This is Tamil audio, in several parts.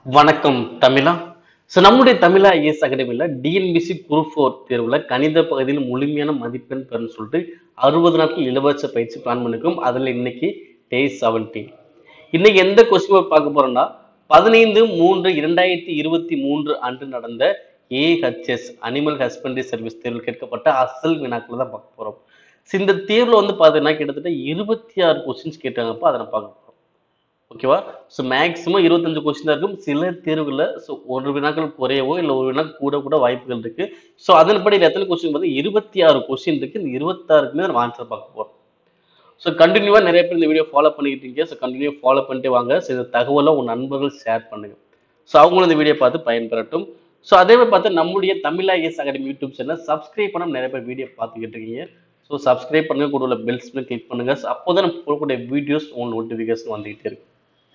வணக்கம் தமிழா ஸோ நம்முடைய தமிழா ஐஎஸ் அகாடமியில் டிஎன்பிசி குரூப் ஃபோர் தேர்வில் கணித பகுதியில் முழுமையான மதிப்பெண் பெறணும்னு சொல்லிட்டு அறுபது நாட்கள் இலவச பயிற்சி பிளான் பண்ணிருக்கோம் அதில் இன்னைக்கு டே செவன்டீன் இன்னைக்கு எந்த கொஸ்டின் பார்க்க போறோம்னா பதினைந்து மூன்று இரண்டாயிரத்தி இருபத்தி மூன்று அன்று நடந்த ஏஹெச்எஸ் அனிமல் ஹஸ்பண்டரி சர்வீஸ் தேர்வில் கேட்கப்பட்ட அசல் வினாக்களை தான் பார்க்க போறோம் So, இந்த தேர்வில் வந்து பார்த்தீங்கன்னா கிட்டத்தட்ட இருபத்தி ஆறு கொஸ்டின்ஸ் கேட்டாங்கப்போ அதை நான் பார்க்க போறோம் ஓகேவா ஸோ மேக்ஸிமம் இருபத்தஞ்சு கொஸ்டின் தான் இருக்கும் சில தேர்வுகளில் ஸோ ஒரு வினாக்கள் குறையவோ இல்லை ஒரு வினா கூட கூட வாய்ப்புகள் இருக்கு ஸோ அதன்படி இதுல எத்தனை கொஸ்டின் பார்த்து இருபத்தி ஆறு கொஸ்டின் இருக்கு இந்த இருபத்தாறுக்குமே நம்ம ஆன்சர் பார்க்க போறோம் ஸோ கண்டினியூவாக நிறைய பேர் இந்த வீடியோ ஃபாலோ பண்ணிக்கிட்டு இருக்கீங்க ஸோ கண்டினியூ ஃபாலோ பண்ணிட்டு வாங்க ஸோ இந்த தகவலை உங்கள் நண்பர்கள் ஷேர் பண்ணுங்க ஸோ அவங்களும் இந்த வீடியோ பார்த்து பயன்பெறட்டும் ஸோ அதே மாதிரி பார்த்து நம்முடைய Tamil IAS academy YouTube channel subscribe பண்ண நிறைய பேர் வீடியோ பார்த்துக்கிட்டு இருக்கீங்க ஸோ சப்ஸ்கிரைப் பண்ணுங்க கூட உள்ள பெல்ஸ் கிளிக் பண்ணுங்க அப்போ தான் நம்ம போடக்கூடிய வீடியோஸ் உங்களுக்கு நோட்டிஃபிகேஷன் வந்துகிட்டே இருக்கு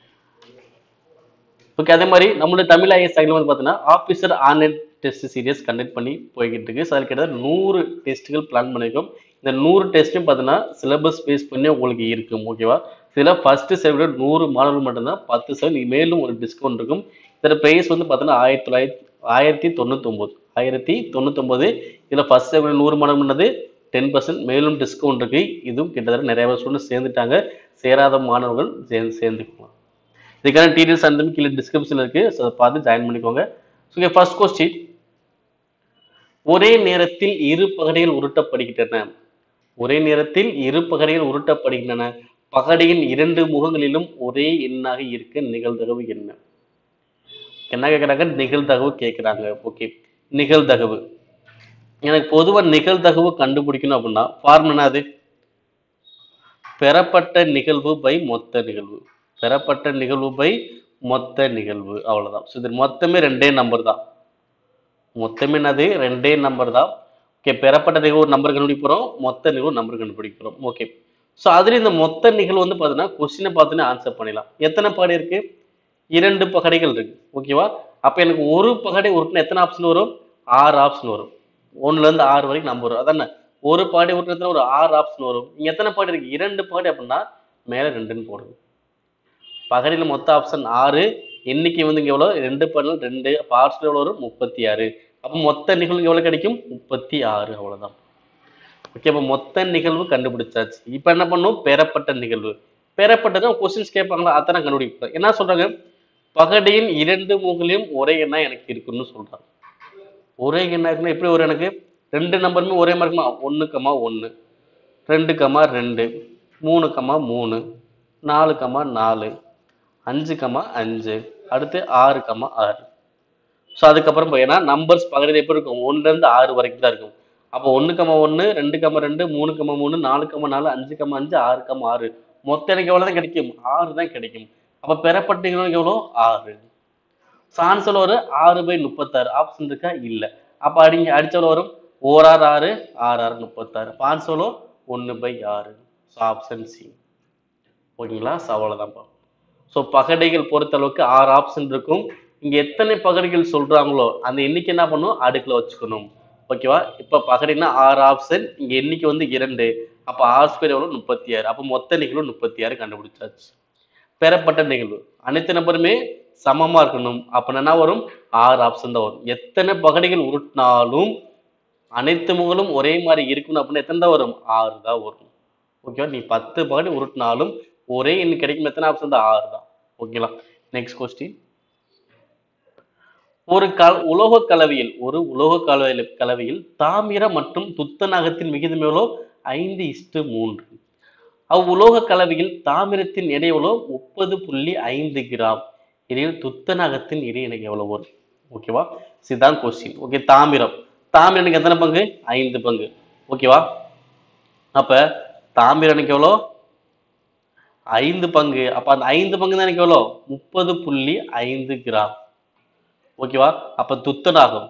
ஓகே அதே மாதிரி நம்மளுடைய தமிழ் ஐஎஸ் சைடில் வந்து பார்த்தீங்கன்னா officer online test series conduct பண்ணி போய்கிட்டு இருக்கு ஸோ அதுக்கு கிட்டத்தட்ட நூறு டெஸ்ட்டுகள் பிளான் பண்ணியிருக்கோம் இந்த நூறு டெஸ்ட்டும் பார்த்தீங்கன்னா சிலபஸ் பேஸ் பண்ணி உங்களுக்கு இருக்கும் ஓகேவா இதில் ஃபர்ஸ்ட் செவன் நூறு மாணவர்கள் மட்டும்தான் பத்து செவன் மேலும் ஒரு டிஸ்கவுண்ட் இருக்கும் இதோட ப்ரைஸ் வந்து பார்த்தீங்கன்னா ஆயிரத்தி தொள்ளாயிரத்தி ஆயிரத்தி தொண்ணூத்தொம்பது ஆயிரத்தி தொண்ணூத்தொம்பது இதில் ஃபர்ஸ்ட் செவன் நூறு மாணவர்கள்னது டென் பர்சன்ட் மேலும் டிஸ்கவுண்ட் இருக்கு இதுவும் கிட்டத்தட்ட நிறைய பேர் ஸ்டூடெண்ட் சேர்ந்துட்டாங்க சேராத மாணவர்கள் சேர்ந்து சேர்ந்துக்கலாம் இதுக்கான டீடைல்ஸ் அந்த கீழே டிஸ்கிரிப்ஷனில் இருக்கு ஸோ அதை பார்த்து ஜாயின் பண்ணிக்கோங்க ஸோ ஃபர்ஸ்ட் கொஸ்டின் ஒரே நேரத்தில் இரு பகடைகள் உருட்டப்படுகின்றன ஒரே நேரத்தில் இரு பகடைகள் உருட்டப்படுகின்றன பகடையின் இரண்டு முகங்களிலும் ஒரே எண்ணாக இருக்க நிகழ்தகவு என்ன என்ன கேட்குறாங்க நிகழ்தகவு கேட்குறாங்க ஓகே நிகழ்தகவு எனக்கு பொதுவாக நிகழ்தகவு கண்டுபிடிக்கணும் அப்படின்னா ஃபார்ம் என்னது பெறப்பட்ட நிகழ்வு பை மொத்த நிகழ்வு பெறப்பட்ட நிகழ்வு பை மொத்த நிகழ்வு அவ்வளவுதான் ஸோ இது மொத்தமே ரெண்டே நம்பர் தான் மொத்தமே என்னது ரெண்டே நம்பர் தான் ஓகே பெறப்பட்ட நிகழ்வு ஒரு நம்பர் கண்டுபிடிக்கிறோம் மொத்த நிகழ்வு நம்பர் கண்டுபிடிக்கிறோம் ஓகே ஸோ அதில் இந்த மொத்த நிகழ்வு வந்து பார்த்தீங்கன்னா கொஸ்டினை பார்த்துன்னு ஆன்சர் பண்ணிடலாம் எத்தனை பகடை இருக்கு இரண்டு பகடைகள் இருக்கு ஓகேவா அப்போ எனக்கு ஒரு பகடை உருட்டின எத்தனை ஆப்ஷன் வரும் ஆறு ஆப்ஷன் வரும் ஒண்ணுல இருந்து ஆறு வரைக்கும் நம்பர் வரும் அதானே ஒரு பாடி உருட்டினத்துல ஒரு ஆறு ஆப்ஷன் வரும் இங்க எத்தனை பாடி இருக்கு இரண்டு பாடி அப்படின்னா மேல ரெண்டுன்னு போடுங்க பகடியில் மொத்த ஆப்ஷன் ஆறு எண்ணிக்கை வந்து இங்க எவ்வளோ ரெண்டு பாடல் ரெண்டு அப்போ ஆப்ஷன் எவ்வளோ வரும் முப்பத்தி ஆறு அப்போ மொத்த நிகழ்வு எவ்வளோ கிடைக்கும் முப்பத்தி ஆறு அவ்வளவுதான் ஓகே அப்போ மொத்த நிகழ்வு கண்டுபிடிச்சாச்சு இப்போ என்ன பண்ணும் பெறப்பட்ட நிகழ்வு பெறப்பட்டது கொஸ்டின்ஸ் கேட்பாங்களா அத்தனை கண்டுபிடிப்போம் என்ன சொல்றாங்க பகடியின் இரண்டு முகலையும் ஒரே எண்ணா எனக்கு இருக்குன்னு சொல்றாங்க ஒரே எண்ணா இருக்குன்னா எப்படி ஒரு எனக்கு ரெண்டு நம்பருமே ஒரே மாதிரி இருக்குமா ஒன்று கமா ஒன்று ரெண்டு கமா ரெண்டு மூணு கமா மூணு நாலு கமா நாலு அஞ்சு கமா அஞ்சு அடுத்து ஆறு கமா ஆறு ஸோ அதுக்கப்புறம் ஏன்னா நம்பர்ஸ் பகுதியில் எப்படி இருக்கும் ஒன்றுலேருந்து ஆறு வரைக்கும் தான் இருக்கும் அப்போ ஒன்று கமா ஒன்று ரெண்டு கமா ரெண்டு மூணு கமா மூணு நாலு கமா நாலு அஞ்சு கமா அஞ்சு ஆறு கமா ஆறு மொத்தம் எனக்கு எவ்வளோ தான் கிடைக்கும் ஆறு தான் கிடைக்கும் அப்போ பெறப்பட்டவங்களுக்கு எவ்வளோ ஆறு சான்சல் ஒரு ஆறு பை முப்பத்தாறு ஆப்ஷன் இருக்கா இல்லை அப்போ அடிங்க அடிச்சவளோ வரும் ஓராறு ஆறு ஆறு ஆறு முப்பத்தாறு பான்சோலோ ஒன்று பை ஆறு ஸோ ஆப்ஷன் சி ஓகேங்களா ஸோ அவ்வளோதான்ப்பா ஸோ பகடைகள் பொறுத்தளவுக்கு ஆறு ஆப்ஷன் இருக்கும் இங்கே எத்தனை பகடைகள் சொல்கிறாங்களோ அந்த எண்ணிக்கை என்ன பண்ணும் அடுக்கில் வச்சுக்கணும் ஓகேவா இப்போ பகடைனா ஆறு ஆப்ஷன் இங்கே எண்ணிக்கை வந்து இரண்டு அப்போ ஆறு ஸ்கொயர் எவ்வளோ முப்பத்தி ஆறு அப்போ மொத்த நிகழ்வு முப்பத்தி ஆறு கண்டுபிடிச்சாச்சு பெறப்பட்ட நிகழ்வு அனைத்து நம்பருமே சமமாக இருக்கணும் அப்போ என்ன வரும் ஆறு ஆப்ஷன் தான் வரும் எத்தனை பகடைகள் உருட்டினாலும் அனைத்து முகலும் ஒரே மாதிரி இருக்கணும் அப்படின்னா எத்தனை தான் வரும் ஆறு தான் வரும் ஓகேவா நீ பத்து பகடை உருட்டினாலும் ஒரே எண் கிடைக்கும் எத்தனை ஆப்ஷன் தான் ஆறு தான் ஓகேங்களா நெக்ஸ்ட் கொஸ்டின் ஒரு கல உலோக கலவையில் ஒரு உலோக கலவையில் கலவையில் தாமிர மற்றும் துத்தநாகத்தின் விகிதம் எவ்வளோ ஐந்து இஸ்டு மூன்று அவ் உலோக கலவையில் தாமிரத்தின் எடை எவ்வளோ முப்பது புள்ளி ஐந்து கிராம் இதில் துத்தநாகத்தின் எடை எனக்கு எவ்வளவு வரும் ஓகேவா இதுதான் கொஸ்டின் ஓகே தாமிரம் தாமிரம் எனக்கு எத்தனை பங்கு ஐந்து பங்கு ஓகேவா அப்ப தாமிரம் எனக்கு எவ்வளோ ஐந்து பங்கு அப்ப அந்த ஐந்து பங்கு தான் எனக்கு எவ்வளோ முப்பது புள்ளி ஐந்து கிராம் ஓகேவா அப்ப துத்தநாகம்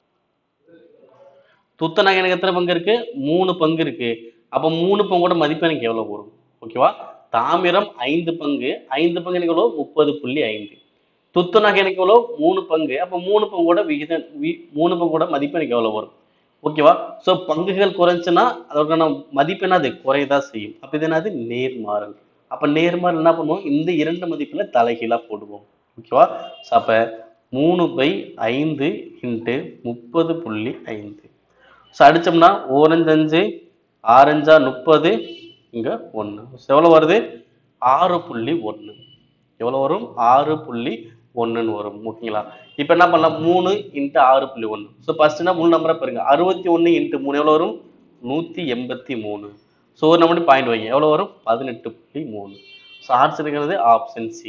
துத்தநாகம் எனக்கு எத்தனை பங்கு இருக்கு மூணு பங்கு இருக்கு அப்ப மூணு பங்கோட மதிப்பு எனக்கு எவ்வளவு வரும் ஓகேவா தாமிரம் ஐந்து பங்கு ஐந்து பங்கு எனக்கு எவ்வளோ முப்பது புள்ளி ஐந்து துத்தநாகம் எனக்கு எவ்வளோ மூணு பங்கு அப்ப மூணு பங்கோட விகிதம் வி- மூணு பங்கோட மதிப்பு எனக்கு எவ்வளவு வரும் ஓகேவா சோ பங்குகள் குறைஞ்சுன்னா அதற்கான மதிப்பு என்னது குறையதான் செய்யும் அப்ப இது என்னது நேர்மாறல் அப்ப நேர்மாறல் என்ன பண்ணுவோம் இந்த இரண்டு மதிப்புல தலைகீழா போடுவோம் ஓகேவா ஸோ அப்போ மூணு பை ஐந்து இன்ட்டு முப்பது புள்ளி ஐந்து ஸோ அடித்தோம்னா ஓரஞ்சு அஞ்சு ஆரஞ்சா முப்பது இங்கே ஒன்று எவ்வளோ வருது ஆறு புள்ளி ஒன்று எவ்வளோ வரும் ஆறு புள்ளி ஒன்றுன்னு வரும் ஓகேங்களா இப்போ என்ன பண்ணலாம் மூணு இன்ட்டு ஆறு புள்ளி ஒன்று ஸோ ஃபஸ்ட்டுனா மூணு நம்பரை பாருங்க அறுபத்தி ஒன்று இன்ட்டு மூணு எவ்வளோ வரும் நூற்றி எண்பத்தி மூணு ஸோ ஒரு நம்பர் பாயிண்ட் வைங்க எவ்வளோ வரும் பதினெட்டு புள்ளி மூணு ஸோ ஆன்சர் இருக்கிறது ஆப்ஷன் சி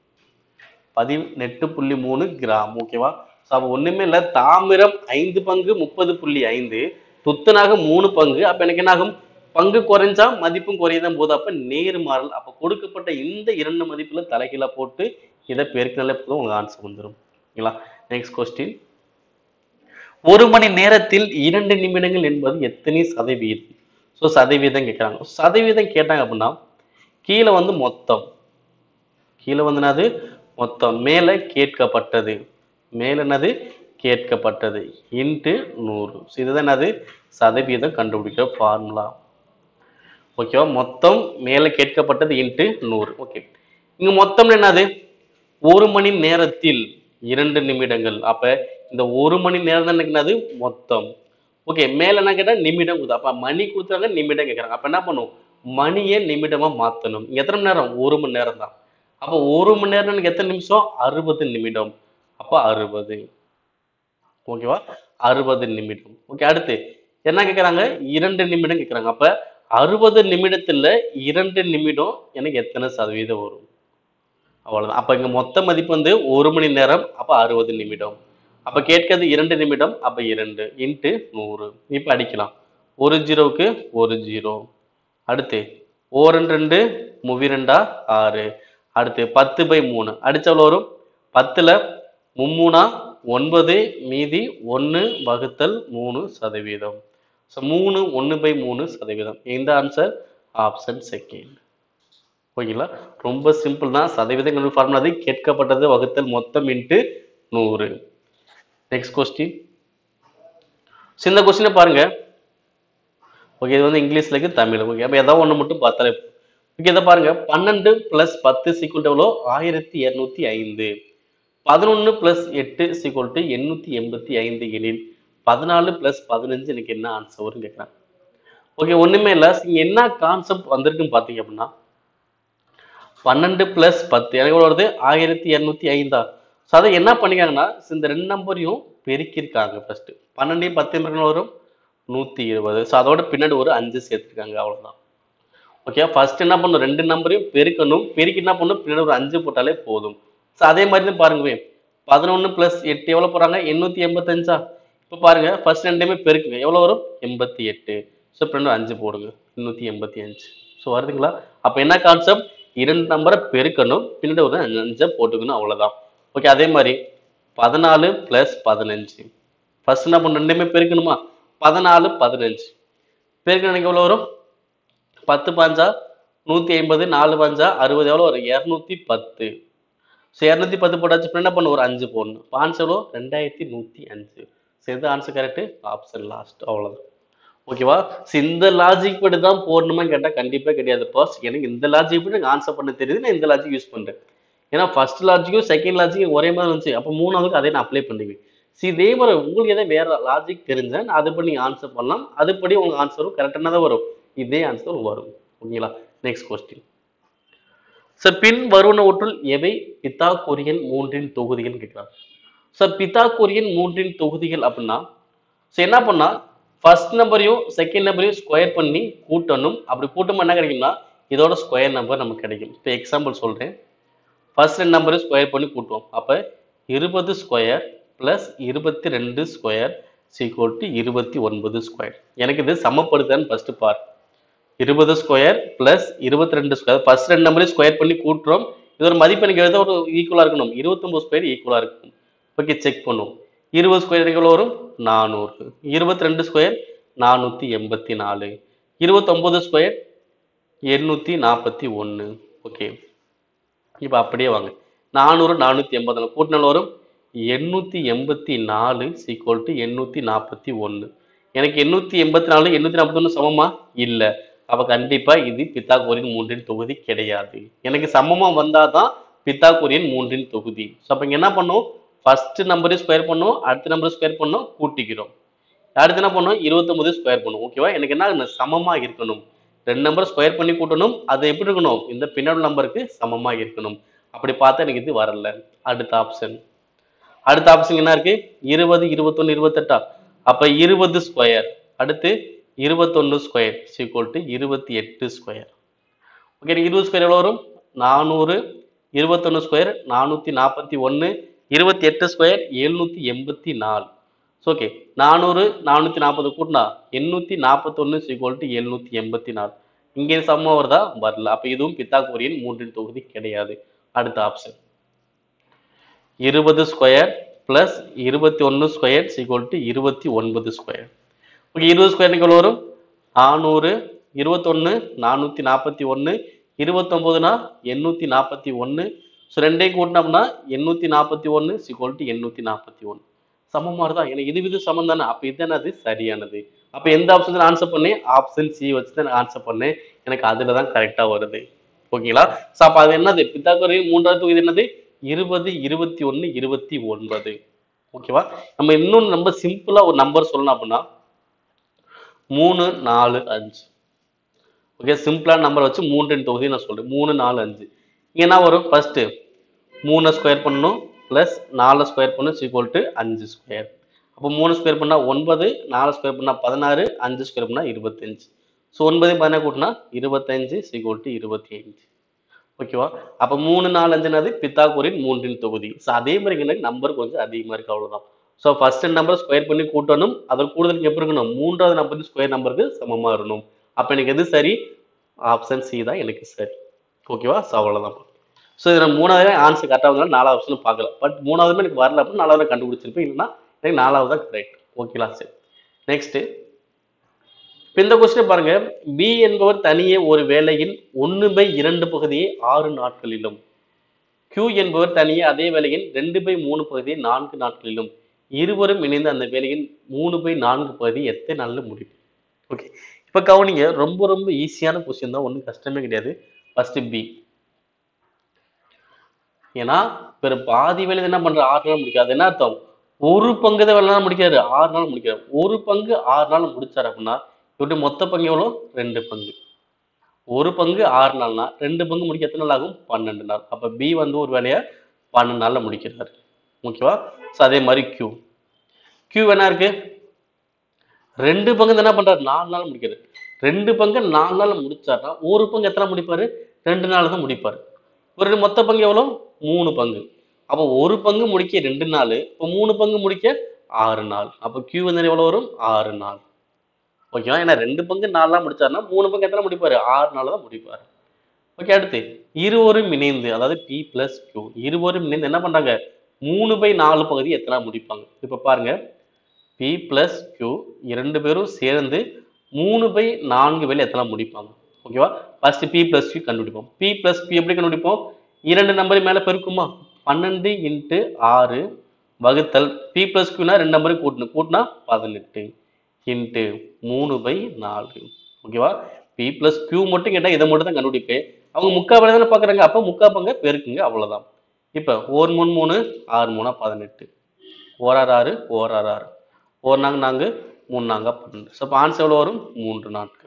பதினெட்டு புள்ளி மூணு கிராம் ஓகேவா ஸோ அப்போ ஒன்றுமே இல்லை தாமிரம் ஐந்து பங்கு முப்பது புள்ளி ஐந்து துத்தனாக மூணு பங்கு அப்போ எனக்கு என்ன ஆகும் பங்கு குறைஞ்சா மதிப்பும் குறையதான் போது அப்போ நேர்மாறல் அப்போ கொடுக்கப்பட்ட இந்த இரண்டு மதிப்புல தலைகீழா போட்டு இதை பெருக்கினாலே போதும் உங்களுக்கு ஆன்சர் வந்துடும் ஓகேங்களா நெக்ஸ்ட் கொஸ்டின் ஒரு மணி நேரத்தில் இரண்டு நிமிடங்கள் என்பது எத்தனை சதவீதம் ஸோ சதவீதம் கேட்குறாங்க சதவீதம் கேட்டாங்க அப்படின்னா கீழே வந்து மொத்தம் கீழே வந்து என்னது மொத்தம் மேலே கேட்கப்பட்டது மேலே என்னது கேட்கப்பட்டது இன்ட்டு நூறு ஸோ இதுதான் என்னது சதவீதம் கண்டுபிடிக்கிற ஃபார்முலா ஓகேவா மொத்தம் மேலே கேட்கப்பட்டது இன்ட்டு நூறு ஓகே இங்க மொத்தம் என்னது ஒரு மணி நேரத்தில் இரண்டு நிமிடங்கள் அப்ப இந்த ஒரு மணி நேரம் தான் எனக்கு என்னது மொத்தம் ஓகே மேல என்ன கேட்டா நிமிடம் கொடுத்தா அப்ப மணி கொடுத்தாங்க நிமிடம் கேட்கறாங்க அப்ப என்ன பண்ணும் மணியை நிமிடமா மாத்தணும் இங்க எத்தனை மணி நேரம் ஒரு மணி நேரம் தான் அப்ப ஒரு மணி நேரம் எனக்கு எத்தனை நிமிஷம் அறுபது நிமிடம் அப்ப அறுபது ஓகேவா அறுபது நிமிடம் ஓகே அடுத்து என்ன கேட்குறாங்க இரண்டு நிமிடம் கேட்குறாங்க அப்ப அறுபது நிமிடத்துல இரண்டு நிமிடம் எனக்கு எத்தனை சதவீதம் வரும் அவ்வளவுதான் அப்ப இங்க மொத்த மதிப்பு வந்து ஒரு மணி நேரம் அப்ப அறுபது நிமிடம் அப்ப கேட்கறது இரண்டு நிமிடம் அப்ப இரண்டு இன்ட்டு நூறு இப்ப அடிக்கலாம் ஒரு ஜீரோவுக்கு ஒரு ஜீரோ அடுத்து ஓரன் ரெண்டு முவி ரெண்டா ஆறு அடுத்து பத்து பை மூணு அடிச்ச எவ்வளவு வரும் பத்துல மும்மூணா ஒன்பது மீதி ஒன்று வகுத்தல் மூணு சதவீதம் ஸோ மூணு ஒன்று பை மூணு சதவீதம் இந்த ஆன்சர் ஆப்ஷன் செகண்ட் ஓகேங்களா ரொம்ப சிம்பிள் தான் சதவீதம் ஃபார்முலா அது கேட்கப்பட்டது வகுத்தல் மொத்தம் இன்ட்டு நூறு நெக்ஸ்ட் கொஸ்டின் ஸோ இந்த கொஸ்டினை பாருங்க ஓகே இது வந்து இங்கிலீஷ்ல இருக்கு தமிழ் ஓகே அப்போ ஏதாவது ஒன்று மட்டும் பார்த்தாலே ஓகே இதை பாருங்க பன்னெண்டு பிளஸ் பத்து சீக்குவல் எவ்வளோ ஆயிரத்தி இரநூத்தி ஐந்து பதினொன்று பிளஸ் எட்டு சீக்குவல் டு எண்ணூற்றி எண்பத்தி ஐந்து எனில் பதினாலு பிளஸ் பதினஞ்சு எனக்கு என்ன ஆன்சர் வரும்னு கேட்குறேன் ஓகே ஒன்றுமே இல்லை இங்கே என்ன கான்செப்ட் வந்திருக்குன்னு பார்த்தீங்க அப்படின்னா பன்னெண்டு பிளஸ் பத்து எனக்கு எவ்வளோ வருது ஆயிரத்தி இரநூத்தி ஐந்தா ஸோ அதை என்ன பண்ணிக்காங்கன்னா இந்த ரெண்டு நம்பரையும் பெருக்கியிருக்காங்க ஃபர்ஸ்ட் பன்னெண்டையும் பத்து எவ்வளோ வரும் நூற்றி இருபது ஸோ அதோட பின்னாடி ஒரு அஞ்சு சேர்த்துருக்காங்க அவ்வளோதான் ஓகே ஃபர்ஸ்ட் என்ன பண்ணணும் ரெண்டு நம்பரையும் பெருக்கணும் பெருக்கி என்ன பண்ணணும் பின்னாடி ஒரு அஞ்சு போட்டாலே போதும் ஸோ அதே மாதிரி தான் பாருங்க பதினொன்று ப்ளஸ் எட்டு எவ்வளோ போகிறாங்க எண்ணூற்றி எண்பத்தஞ்சா இப்போ பாருங்க ஃபர்ஸ்ட் ரெண்டுமே பெருக்குங்க எவ்வளோ வரும் எண்பத்தி எட்டு ஸோ பின்னாடி அஞ்சு போடுங்க எண்ணூற்றி எண்பத்தி அஞ்சு ஸோ வருதுங்களா அப்போ என்ன கான்செப்ட் இரண்டு நம்பரை பெருக்கணும் பின்னாடி ஒரு அஞ்சை போட்டுக்கணும் அவ்வளோதான் ஓகே அதே மாதிரி பதினாலு ப்ளஸ் பதினஞ்சு ஃபர்ஸ்ட் என்ன பண்ண ரெண்டுமே பெருக்கணுமா பதினாலு பதினஞ்சு பெருக்கணும் எனக்கு எவ்வளோ வரும் பத்து பாஞ்சா நூற்றி ஐம்பது நாலு பாஞ்சா அறுபது எவ்வளோ வரும் இரநூத்தி பத்து ஸோ இரநூத்தி பத்து போட்டாச்சு அப்புறம் என்ன பண்ணணும் ஒரு அஞ்சு போடணும் இப்போ ஆன்சர் எவ்வளோ ரெண்டாயிரத்தி நூற்றி அஞ்சு ஸோ எது ஆன்சர் கரெக்டு ஆப்ஷன் லாஸ்ட் அவ்வளோதான் ஓகேவா ஸோ இந்த லாஜிக் படி தான் போடணுமா கேட்டால் கண்டிப்பாக கிடையாது ஃபர்ஸ்ட் எனக்கு இந்த லாஜிக் படி எனக்கு ஆன்சர் பண்ண தெரியுது நான் இந்த லாஜிக் யூஸ் பண்ணுறேன் ஏன்னா ஃபர்ஸ்ட் லாஜிக்கும் செகண்ட் லாஜிக்கும் ஒரே மாதிரி இருந்துச்சு அப்போ மூணாவதுக்கு அதே நான் அப்ளை பண்ணுவேன் ஸோ இதே மாதிரி உங்களுக்கு எதாவது வேற லாஜிக் தெரிஞ்சேன் அதுபடி நீங்கள் ஆன்சர் பண்ணலாம் அதுபடி உங்களுக்கு ஆன்சரும் கரெக்டாக தான் வரும் இதே ஆன்சர் வரும் ஓகேங்களா நெக்ஸ்ட் கொஸ்டின் சார் பின் வருவனவற்றுள் எவை பித்தாகோரியன் மூன்றின் தொகுதிகள் கேட்கிறாங்க சார் பித்தாகோரியன் மூன்றின் தொகுதிகள் அப்படின்னா ஸோ என்ன பண்ணா ஃபர்ஸ்ட் நம்பரையும் செகண்ட் நம்பரையும் ஸ்கொயர் பண்ணி கூட்டணும் அப்படி கூட்டம் என்ன கிடைக்கும்னா இதோட ஸ்கொயர் நம்பர் நமக்கு கிடைக்கும் இப்போ எக்ஸாம்பிள் சொல்றேன் ஃபர்ஸ்ட் ரெண்டு நம்பரையும் ஸ்கொயர் பண்ணி கூட்டுவோம் அப்போ இருபது ஸ்கொயர் ப்ளஸ் இருபத்தி ரெண்டு ஸ்கொயர் சீக்வல் டு இருபத்தி ஒன்பது ஸ்கொயர் எனக்கு இது சமப்படுத்தான்னு ஃபர்ஸ்ட் பார் இருபது ஸ்கொயர் பிளஸ் இருபத்தி ரெண்டு ஸ்கொயர் ஃபர்ஸ்ட் ரெண்டு நம்பரையும் ஸ்கொயர் பண்ணி கூட்டுறோம் இது ஒரு மதிப்பு எனக்கு எழுத ஒரு ஈக்குவலாக இருக்கணும் இருபத்தொம்பது ஸ்கொயர் ஈக்குவலாக இருக்கும் ஓகே செக் பண்ணுவோம் இருபது ஸ்கொயர் எவ்வளோ வரும் நானூறு இருபத்தி ரெண்டு ஸ்கொயர் நானூற்றி எண்பத்தி நாலு இருபத்தொம்பது ஸ்கொயர் எண்ணூற்றி நாற்பத்தி ஒன்று ஓகே இப்போ அப்படியே வாங்க நானூறு நானூற்றி எண்பத்தி நாலு கூட்டினால் வரும் எண்ணூற்றி எண்பத்தி நாலு சீக்வல் டு எண்ணூற்றி நாற்பத்தி ஒன்று எனக்கு எண்ணூற்றி எண்பத்தி நாலு எண்ணூற்றி நாற்பத்தொன்று சமமா இல்லை அப்போ கண்டிப்பாக இது பித்தாகோரின் மூன்றின் தொகுதி கிடையாது எனக்கு சமமாக வந்தால் தான் பித்தாகோரியன் மூன்றின் தொகுதி ஸோ அப்போ இங்க என்ன பண்ணும் ஃபர்ஸ்ட் நம்பரையும் ஸ்கொயர் பண்ணும் அடுத்த நம்பர் ஸ்கொயர் பண்ணோம் கூட்டிக்கிறோம் அடுத்து என்ன பண்ணும் இருபத்தொன்பது ஸ்கொயர் பண்ணும் ஓகேவா எனக்கு என்ன ஆகணும்? சமமா இருக்கணும் ரெண்டு நம்பர் ஸ்கொயர் பண்ணி கூட்டணும் அது எப்படி இருக்கணும் இந்த பின்னாடி நம்பருக்கு சமமா இருக்கணும் அப்படி பார்த்தா எனக்கு இது வரல அடுத்த ஆப்ஷன் அடுத்த ஆப்ஷன் என்ன இருக்கு இருபது இருபத்தொன்னு இருபத்தெட்டா அப்ப இருபது ஸ்கொயர் அடுத்து இருபத்தொன்னு ஸ்கொயர் சீக்வல் டு இருபத்தி எட்டு ஸ்கொயர் ஓகே இருபது ஸ்கொயர் எவ்வளோ வரும் நானூறு இருபத்தொன்னு ஸ்கொயர் நானூற்றி நாற்பத்தி ஒன்று இருபத்தி எட்டு ஸ்கொயர் எழுநூற்றி எண்பத்தி நாலு ஓகே நானூறு நானூற்றி நாற்பது கூட்டினா எண்ணூற்றி நாற்பத்தொன்று சீக்வல் டு எழுநூற்றி எண்பத்தி நாலு இங்கே சமம் வருதா வரல அப்போ இதுவும் பித்தாகோரியன் மூன்றின் தொகுதி கிடையாது அடுத்த ஆப்ஷன் இருபது ஸ்கொயர் பிளஸ் இருபத்தி ஒன்று ஸ்கொயர் சீக்வல் டு இருபத்தி ஒன்பது ஸ்கொயர் ஓகே இருபது ஸ்கொயர் எவ்வளோ வரும் நானூறு இருபத்தொன்று நானூற்றி நாற்பத்தி ஒன்று இருபத்தொம்போதுனா எண்ணூற்றி நாற்பத்தி ஒன்று ஸோ ரெண்டையும் கூட்டினோம்னா எண்ணூற்றி நாற்பத்தி ஒன்று சிக்வல் டு எண்ணூற்றி நாற்பத்தி ஒன்று சமமாக தான் எனக்கு இது இது சமம் தானே அப்போ இது என்னது சரியானது அப்போ எந்த ஆப்ஷன் ஆன்சர் பண்ணேன் ஆப்ஷன் சி வச்சு தான் ஆன்சர் பண்ணேன் எனக்கு அதில் தான் கரெக்டாக வருது ஓகேங்களா ஸோ அப்போ அது என்னது பித்தாக்குறை மூன்றாவது தொகுதி என்னது இருபது இருபத்தி ஒன்று இருபத்தி ஒன்பது ஓகேவா நம்ம இன்னொன்று ரொம்ப சிம்பிளாக ஒரு நம்பர் சொல்லணும் அப்படின்னா மூணு நாலு அஞ்சு ஓகே சிம்பிளான நம்பர் வச்சு மூன்றின் தொகுதி நான் சொல்றேன் மூணு நாலு அஞ்சு இங்க என்ன வரும் ஃபர்ஸ்ட் மூணு ஸ்கொயர் பண்ணணும் ப்ளஸ் நாலு ஸ்கொயர் பண்ணணும் சீக்வல் டு அஞ்சு ஸ்கொயர் அப்போ மூணு ஸ்கொயர் பண்ணா ஒன்பது நாலு ஸ்கொயர் பண்ணா பதினாறு அஞ்சு ஸ்கொயர் பண்ணா இருபத்தஞ்சு ஸோ ஒன்பதையும் பதினாறு கூட்டினா இருபத்தஞ்சு சீக்வல் டு இருபத்தி அஞ்சு ஓகேவா அப்போ மூணு நாலு அஞ்சுனது பித்தாகோரின் மூன்றின் தொகுதி ஸோ அதே மாதிரி எனக்கு நம்பர் கொஞ்சம் அதிகமாக இருக்கு அவ்வளவுதான் ஸோ ஃபர்ஸ்ட் நம்பர் ஸ்கொயர் பண்ணி கூட்டணும் அதற்கு கூடுதல் எப்படி இருக்கணும் மூன்றாவது நம்பர் ஸ்கொயர் நம்பருக்கு சமமா இருக்கணும் அப்போ எனக்கு எது சரி ஆப்ஷன் சி தான் எனக்கு சரி ஓகேவா ஸோ அவ்வளோதான் ஸோ இதில் மூணாவது ஆன்சர் கரெக்டாக வந்தாலும் நாலாவது ஆப்ஷன் பார்க்கல பட் மூணாவதுமே எனக்கு வரல அப்படின்னு நாலாவது கண்டுபிடிச்சிருப்பேன் இல்லைன்னா எனக்கு நாலாவது தான் கரெக்ட் ஓகேங்களா சரி நெக்ஸ்ட் இப்போ இந்த கொஸ்டின் பாருங்க பி என்பவர் தனியே ஒரு வேலையின் ஒன்று பை இரண்டு பகுதியை ஆறு நாட்களிலும் Q என்பவர் தனியே அதே வேலையின் ரெண்டு பை மூணு பகுதியை நான்கு நாட்களிலும் இருவரும் இணைந்து அந்த வேலையின் மூணு பை நான்கு பகுதி எத்தனை நாளில் முடியும் ஓகே இப்போ கவனிங்க ரொம்ப ரொம்ப ஈஸியான கொஸ்டின் தான் ஒன்றும் கஷ்டமே கிடையாது ஃபர்ஸ்ட் பி ஏன்னா பிற பாதி வேலை என்ன பண்ற ஆறு நாள் முடிக்காது என்ன அர்த்தம் ஒரு பங்கு தான் வேலை முடிக்காது ஆறு நாள் முடிக்காது ஒரு பங்கு ஆறு நாள் முடிச்சாரு அப்படின்னா இவருடைய மொத்த பங்கு எவ்வளோ ரெண்டு பங்கு ஒரு பங்கு ஆறு நாள்னா ரெண்டு பங்கு முடிக்க எத்தனை நாள் ஆகும் பன்னெண்டு நாள் அப்ப பி வந்து ஒரு வேலையை பன்னெண்டு நாள்ல முடிக்கிறாரு ஓகேவா ஸோ அதே மாதிரி கியூ கியூ என்ன இருக்கு ரெண்டு பங்கு என்ன பண்றாரு நாலு நாள் முடிக்கிறாரு ரெண்டு பங்கு நாலு நாள் முடிச்சாருன்னா ஒரு பங்கு எத்தனை முடிப்பாரு ரெண்டு நாள் தான் முடிப்பாரு ஒரு மொத்த பங்கு எவ்வளோ மூணு பங்கு அப்போ ஒரு பங்கு முடிக்க ரெண்டு நாள் இப்போ மூணு பங்கு முடிக்க ஆறு நாள் அப்போ கியூ வந்து எவ்வளோ வரும் ஆறு நாள் ஓகேவா ஏன்னா ரெண்டு பங்கு நாலு நாள் முடிச்சாருன்னா மூணு பங்கு எத்தனை முடிப்பாரு ஆறு நாள் தான் முடிப்பாரு ஓகே அடுத்து இருவரும் இணைந்து அதாவது பி பிளஸ் கியூ இருவரும் இணைந்து என்ன பண்றாங்க மூணு பை நாலு பகுதி எத்தனை முடிப்பாங்க இப்போ பாருங்க பி பிளஸ் கியூ இரண்டு பேரும் சேர்ந்து மூணு பை நான்கு வேலை எத்தனை முடிப்பாங்க ஓகேவா ஃபர்ஸ்ட் பி பிளஸ் கியூ கண்டுபிடிப்போம் பி பிளஸ் கியூ எப்படி கண்டுபிடிப்போம் இரண்டு நம்பர் மேலே பெருக்குமா பன்னெண்டு இன்ட்டு ஆறு வகுத்தல் பி பிளஸ் கியூனா ரெண்டு நம்பரையும் கூட்டணும் கூட்டினா பதினெட்டு இன்ட்டு மூணு பை நாலு ஓகேவா பி பிளஸ் கியூ மட்டும் கேட்டால் இதை மட்டும் தான் கண்டுபிடிப்பேன் அவங்க முக்கா வேலை தானே பார்க்குறாங்க அப்போ முக்கா பங்க பெருக்குங்க அவ்வளோதான் இப்போ ஓர் மூணு மூணு ஆறு மூணா பதினெட்டு ஓராறு ஆறு ஓராறு ஆறு ஒரு நாங்க நான்கு மூணு நாங்க பன்னெண்டு ஸோ அப்போ ஆன்சர் எவ்வளோ வரும் மூன்று நாட்கள்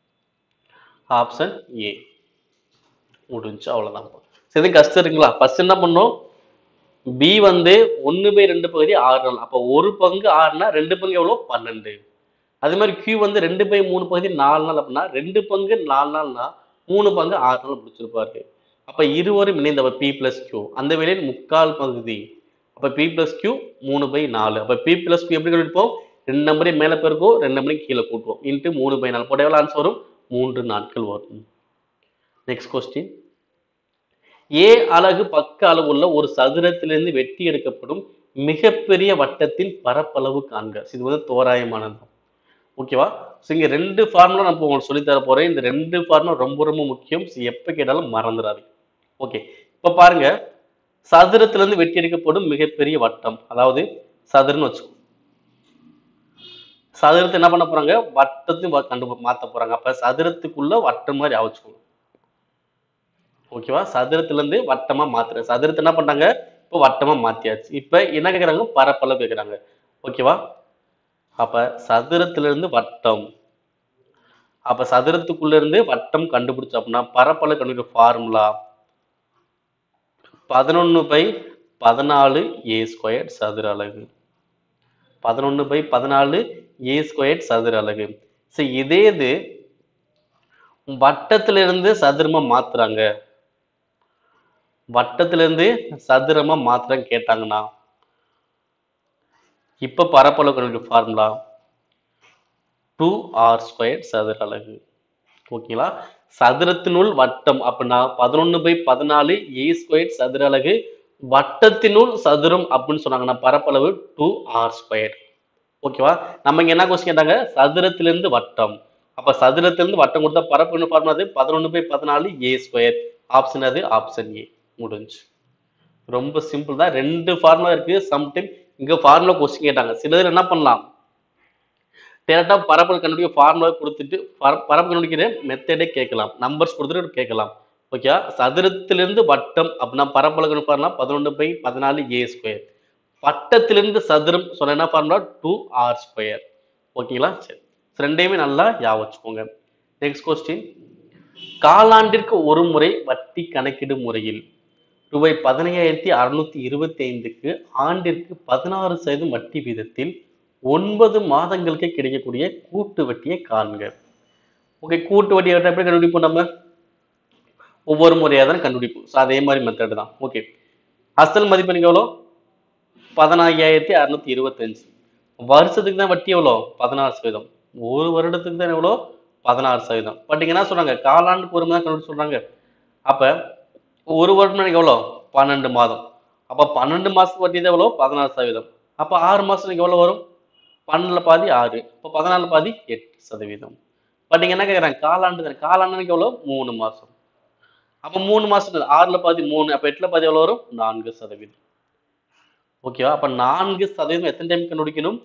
ஆப்ஷன் ஏ முடிஞ்சு அவ்வளோதான் சரி எதுவும் கஷ்டம் இருக்குங்களா ஃபர்ஸ்ட் என்ன பண்ணோம் பி வந்து ஒன்று பை ரெண்டு பகுதி ஆறு நாள் அப்போ ஒரு பங்கு ஆறுனா ரெண்டு பங்கு எவ்வளோ பன்னெண்டு அதே மாதிரி கியூ வந்து ரெண்டு பை மூணு பகுதி நாலு நாள் அப்படின்னா ரெண்டு பங்கு நாலு நாள்னா மூணு பங்கு ஆறு நாள் முடிச்சிருப்பாரு அப்ப இருவரும் இணைந்தவர் பி பிளஸ் கியூ அந்த வேலையில் முக்கால் பகுதி அப்ப பி பிளஸ் கியூ மூணு பை நாலு அப்ப பி பிளஸ் கியூ எப்படி கண்டுபிடிப்போம் ரெண்டு நம்பரையும் மேலே பெருக்கும் ரெண்டு நம்பரையும் கீழே கூட்டுவோம் இன்ட்டு மூணு பை நாலு போட்ட எவ்வளோ ஆன்சர் வரும் மூன்று நாட்கள் வரும் நெக்ஸ்ட் கொஸ்டின் ஏ அலகு பக்க அளவுள்ள ஒரு சதுரத்திலிருந்து வெட்டி எடுக்கப்படும் மிகப்பெரிய வட்டத்தின் பரப்பளவு காண்க இது வந்து தோராயமானது ஓகேவா ஸோ இங்கே ரெண்டு ஃபார்முலா நான் இப்போ உங்களுக்கு சொல்லித் தர போறேன் இந்த ரெண்டு ஃபார்முலா ரொம்ப ரொம்ப முக்கியம் ஸோ எப்போ கேட்டாலும் மறந்துடாதீங்க ஓகே இப்போ பாருங்க சதுரத்திலிருந்து வெட்டி எடுக்கப்படும் மிகப்பெரிய வட்டம் அதாவது சதுரன்னு வச்சுக்கோ சதுரத்தை என்ன பண்ண போறாங்க வட்டத்தையும் வ- கண்டு மாத்த போறாங்க அப்ப சதுரத்துக்குள்ள வட்டம் மாதிரி ஆவச்சுக்கோங்க ஓகேவா சதுரத்திலிருந்து வட்டமா மாத்துறேன் சதுரத்தை என்ன பண்ணாங்க இப்போ வட்டமா மாத்தியாச்சு இப்போ என்ன கேக்குறாங்க பரப்பளவு கேக்குறாங்க ஓகேவா அப்ப சதுரத்திலிருந்து வட்டம் அப்ப சதுரத்துக்குள்ள இருந்து வட்டம் கண்டுபிடிச்சோம் அப்படின்னா பரப்பளவு கண்டுபிடிக்க ஃபார்முலா பதினொன்னு பை பதினாலு ஏ ஸ்கொயர் சதுர அலகு பதினொன்னு பை பதினாலு ஏ ஸ்கொயர் சதுர அலகு சரி இதே இது வட்டத்திலிருந்து சதுரமா மாத்துறாங்க வட்டத்திலிருந்து சதுரமா மாத்துறாங்க கேட்டாங்கன்னா இப்ப பரப்பளவு கண்டுபிடிக்க ஃபார்முலா டூ ஆர் ஸ்கொயர் சதுர அலகு ஓகேங்களா சதுரத்தினுள் வட்டம் அப்படின்னா பதினொன்னு பை பதினாலு ஏ ஸ்கொயர் சதுர அலகு வட்டத்தினுள் சதுரம் அப்படின்னு சொன்னாங்கன்னா பரப்பளவு டூ ஆர் ஸ்கொயர் ஓகேவா நம்ம இங்க என்ன கொஸ்டின் கேட்டாங்க சதுரத்திலிருந்து வட்டம் அப்ப சதுரத்திலிருந்து வட்டம் கொடுத்தா பரப்பு ஃபார்முலா அது பதினொன்னு பை பதினாலு ஏ ஸ்கொயர் ஆப்ஷன் அது ஆப்ஷன் ஏ முடிஞ்சு ரொம்ப சிம்பிள் தான் ரெண்டு ஃபார்முலா இருக்கு சம்டைம் இங்க ஃபார்முலா கொஸ்டின் கேட்டாங்க சிலதுல என்ன பண்ணலாம் டேரக்டா பரப்பல் கண்டுபிடிக்க ஃபார்முலா கொடுத்துட்டு பர- பரப்பு கண்டுபிடிக்கிற மெத்தடே கேட்கலாம் நம்பர்ஸ் கொடுத்துட்டு கேட்கலாம் ஓகே சதுரத்திலிருந்து வட்டம் அப்படின்னா பரப்பளவு கண்டுபிடிப்பாருனா பதினொன்று பை பதினாலு ஏ ஸ்கொயர் வட்டத்திலிருந்து சதுரம் சொன்ன என்ன ஃபார்முலா டூ ஆர் ஸ்கொயர் ஓகேங்களா சரி ரெண்டையுமே நல்லா ஞாபகம் வச்சுக்கோங்க நெக்ஸ்ட் கொஸ்டின் காலாண்டிற்கு ஒரு முறை வட்டி கணக்கிடும் முறையில் ரூபாய் பதினையாயிரத்தி அறுநூத்தி இருபத்தி ஐந்துக்கு ஆண்டிற்கு பதினாறு சதவீதம் வட்டி வீதத்தில் ஒன்பது மாதங்களுக்கு கிடைக்கக்கூடிய கூட்டு வட்டியை காண்க ஓகே கூட்டு வட்டி எப்படி கண்டுபிடிப்போம் நம்ம ஒவ்வொரு முறையாக தான் கண்டுபிடிப்போம் ஸோ அதே மாதிரி மெத்தட் தான் ஓகே அசல் மதிப்பு எனக்கு எவ்வளோ பதினாய்யாயிரத்தி அறுநூத்தி இருபத்தஞ்சு வருஷத்துக்கு தான் வட்டி எவ்வளோ பதினாறு சதவீதம் ஒரு வருடத்துக்கு தான் எவ்வளோ பதினாறு சதவீதம் பட் இங்க என்ன சொல்றாங்க காலாண்டுக்கு ஒரு மாதம் கண்டுபிடிச்சு சொல்றாங்க அப்ப ஒரு வருடம் எனக்கு எவ்வளோ பன்னெண்டு மாதம் அப்ப பன்னெண்டு மாசத்துக்கு வட்டி தான் எவ்வளோ பதினாறு சதவீதம் அப்ப ஆறு மாசத்துக்கு எவ்வளவு வரும் பன்னெண்டுல பாதி ஆறு இப்போ பதினாலு பாதி எட்டு சதவீதம் பட் நீங்க என்ன கேக்குறாங்க காலாண்டு தானே காலாண்டுக்கு எவ்வளோ மூணு மாசம் அப்ப மூணு மாசம் ஆறுல பாதி மூணு அப்ப எட்டுல பாதி எவ்வளவு வரும் நான்கு சதவீதம் ஓகேவா அப்ப நான்கு சதவீதம் எத்தனை டைம் கண்டுபிடிக்கணும்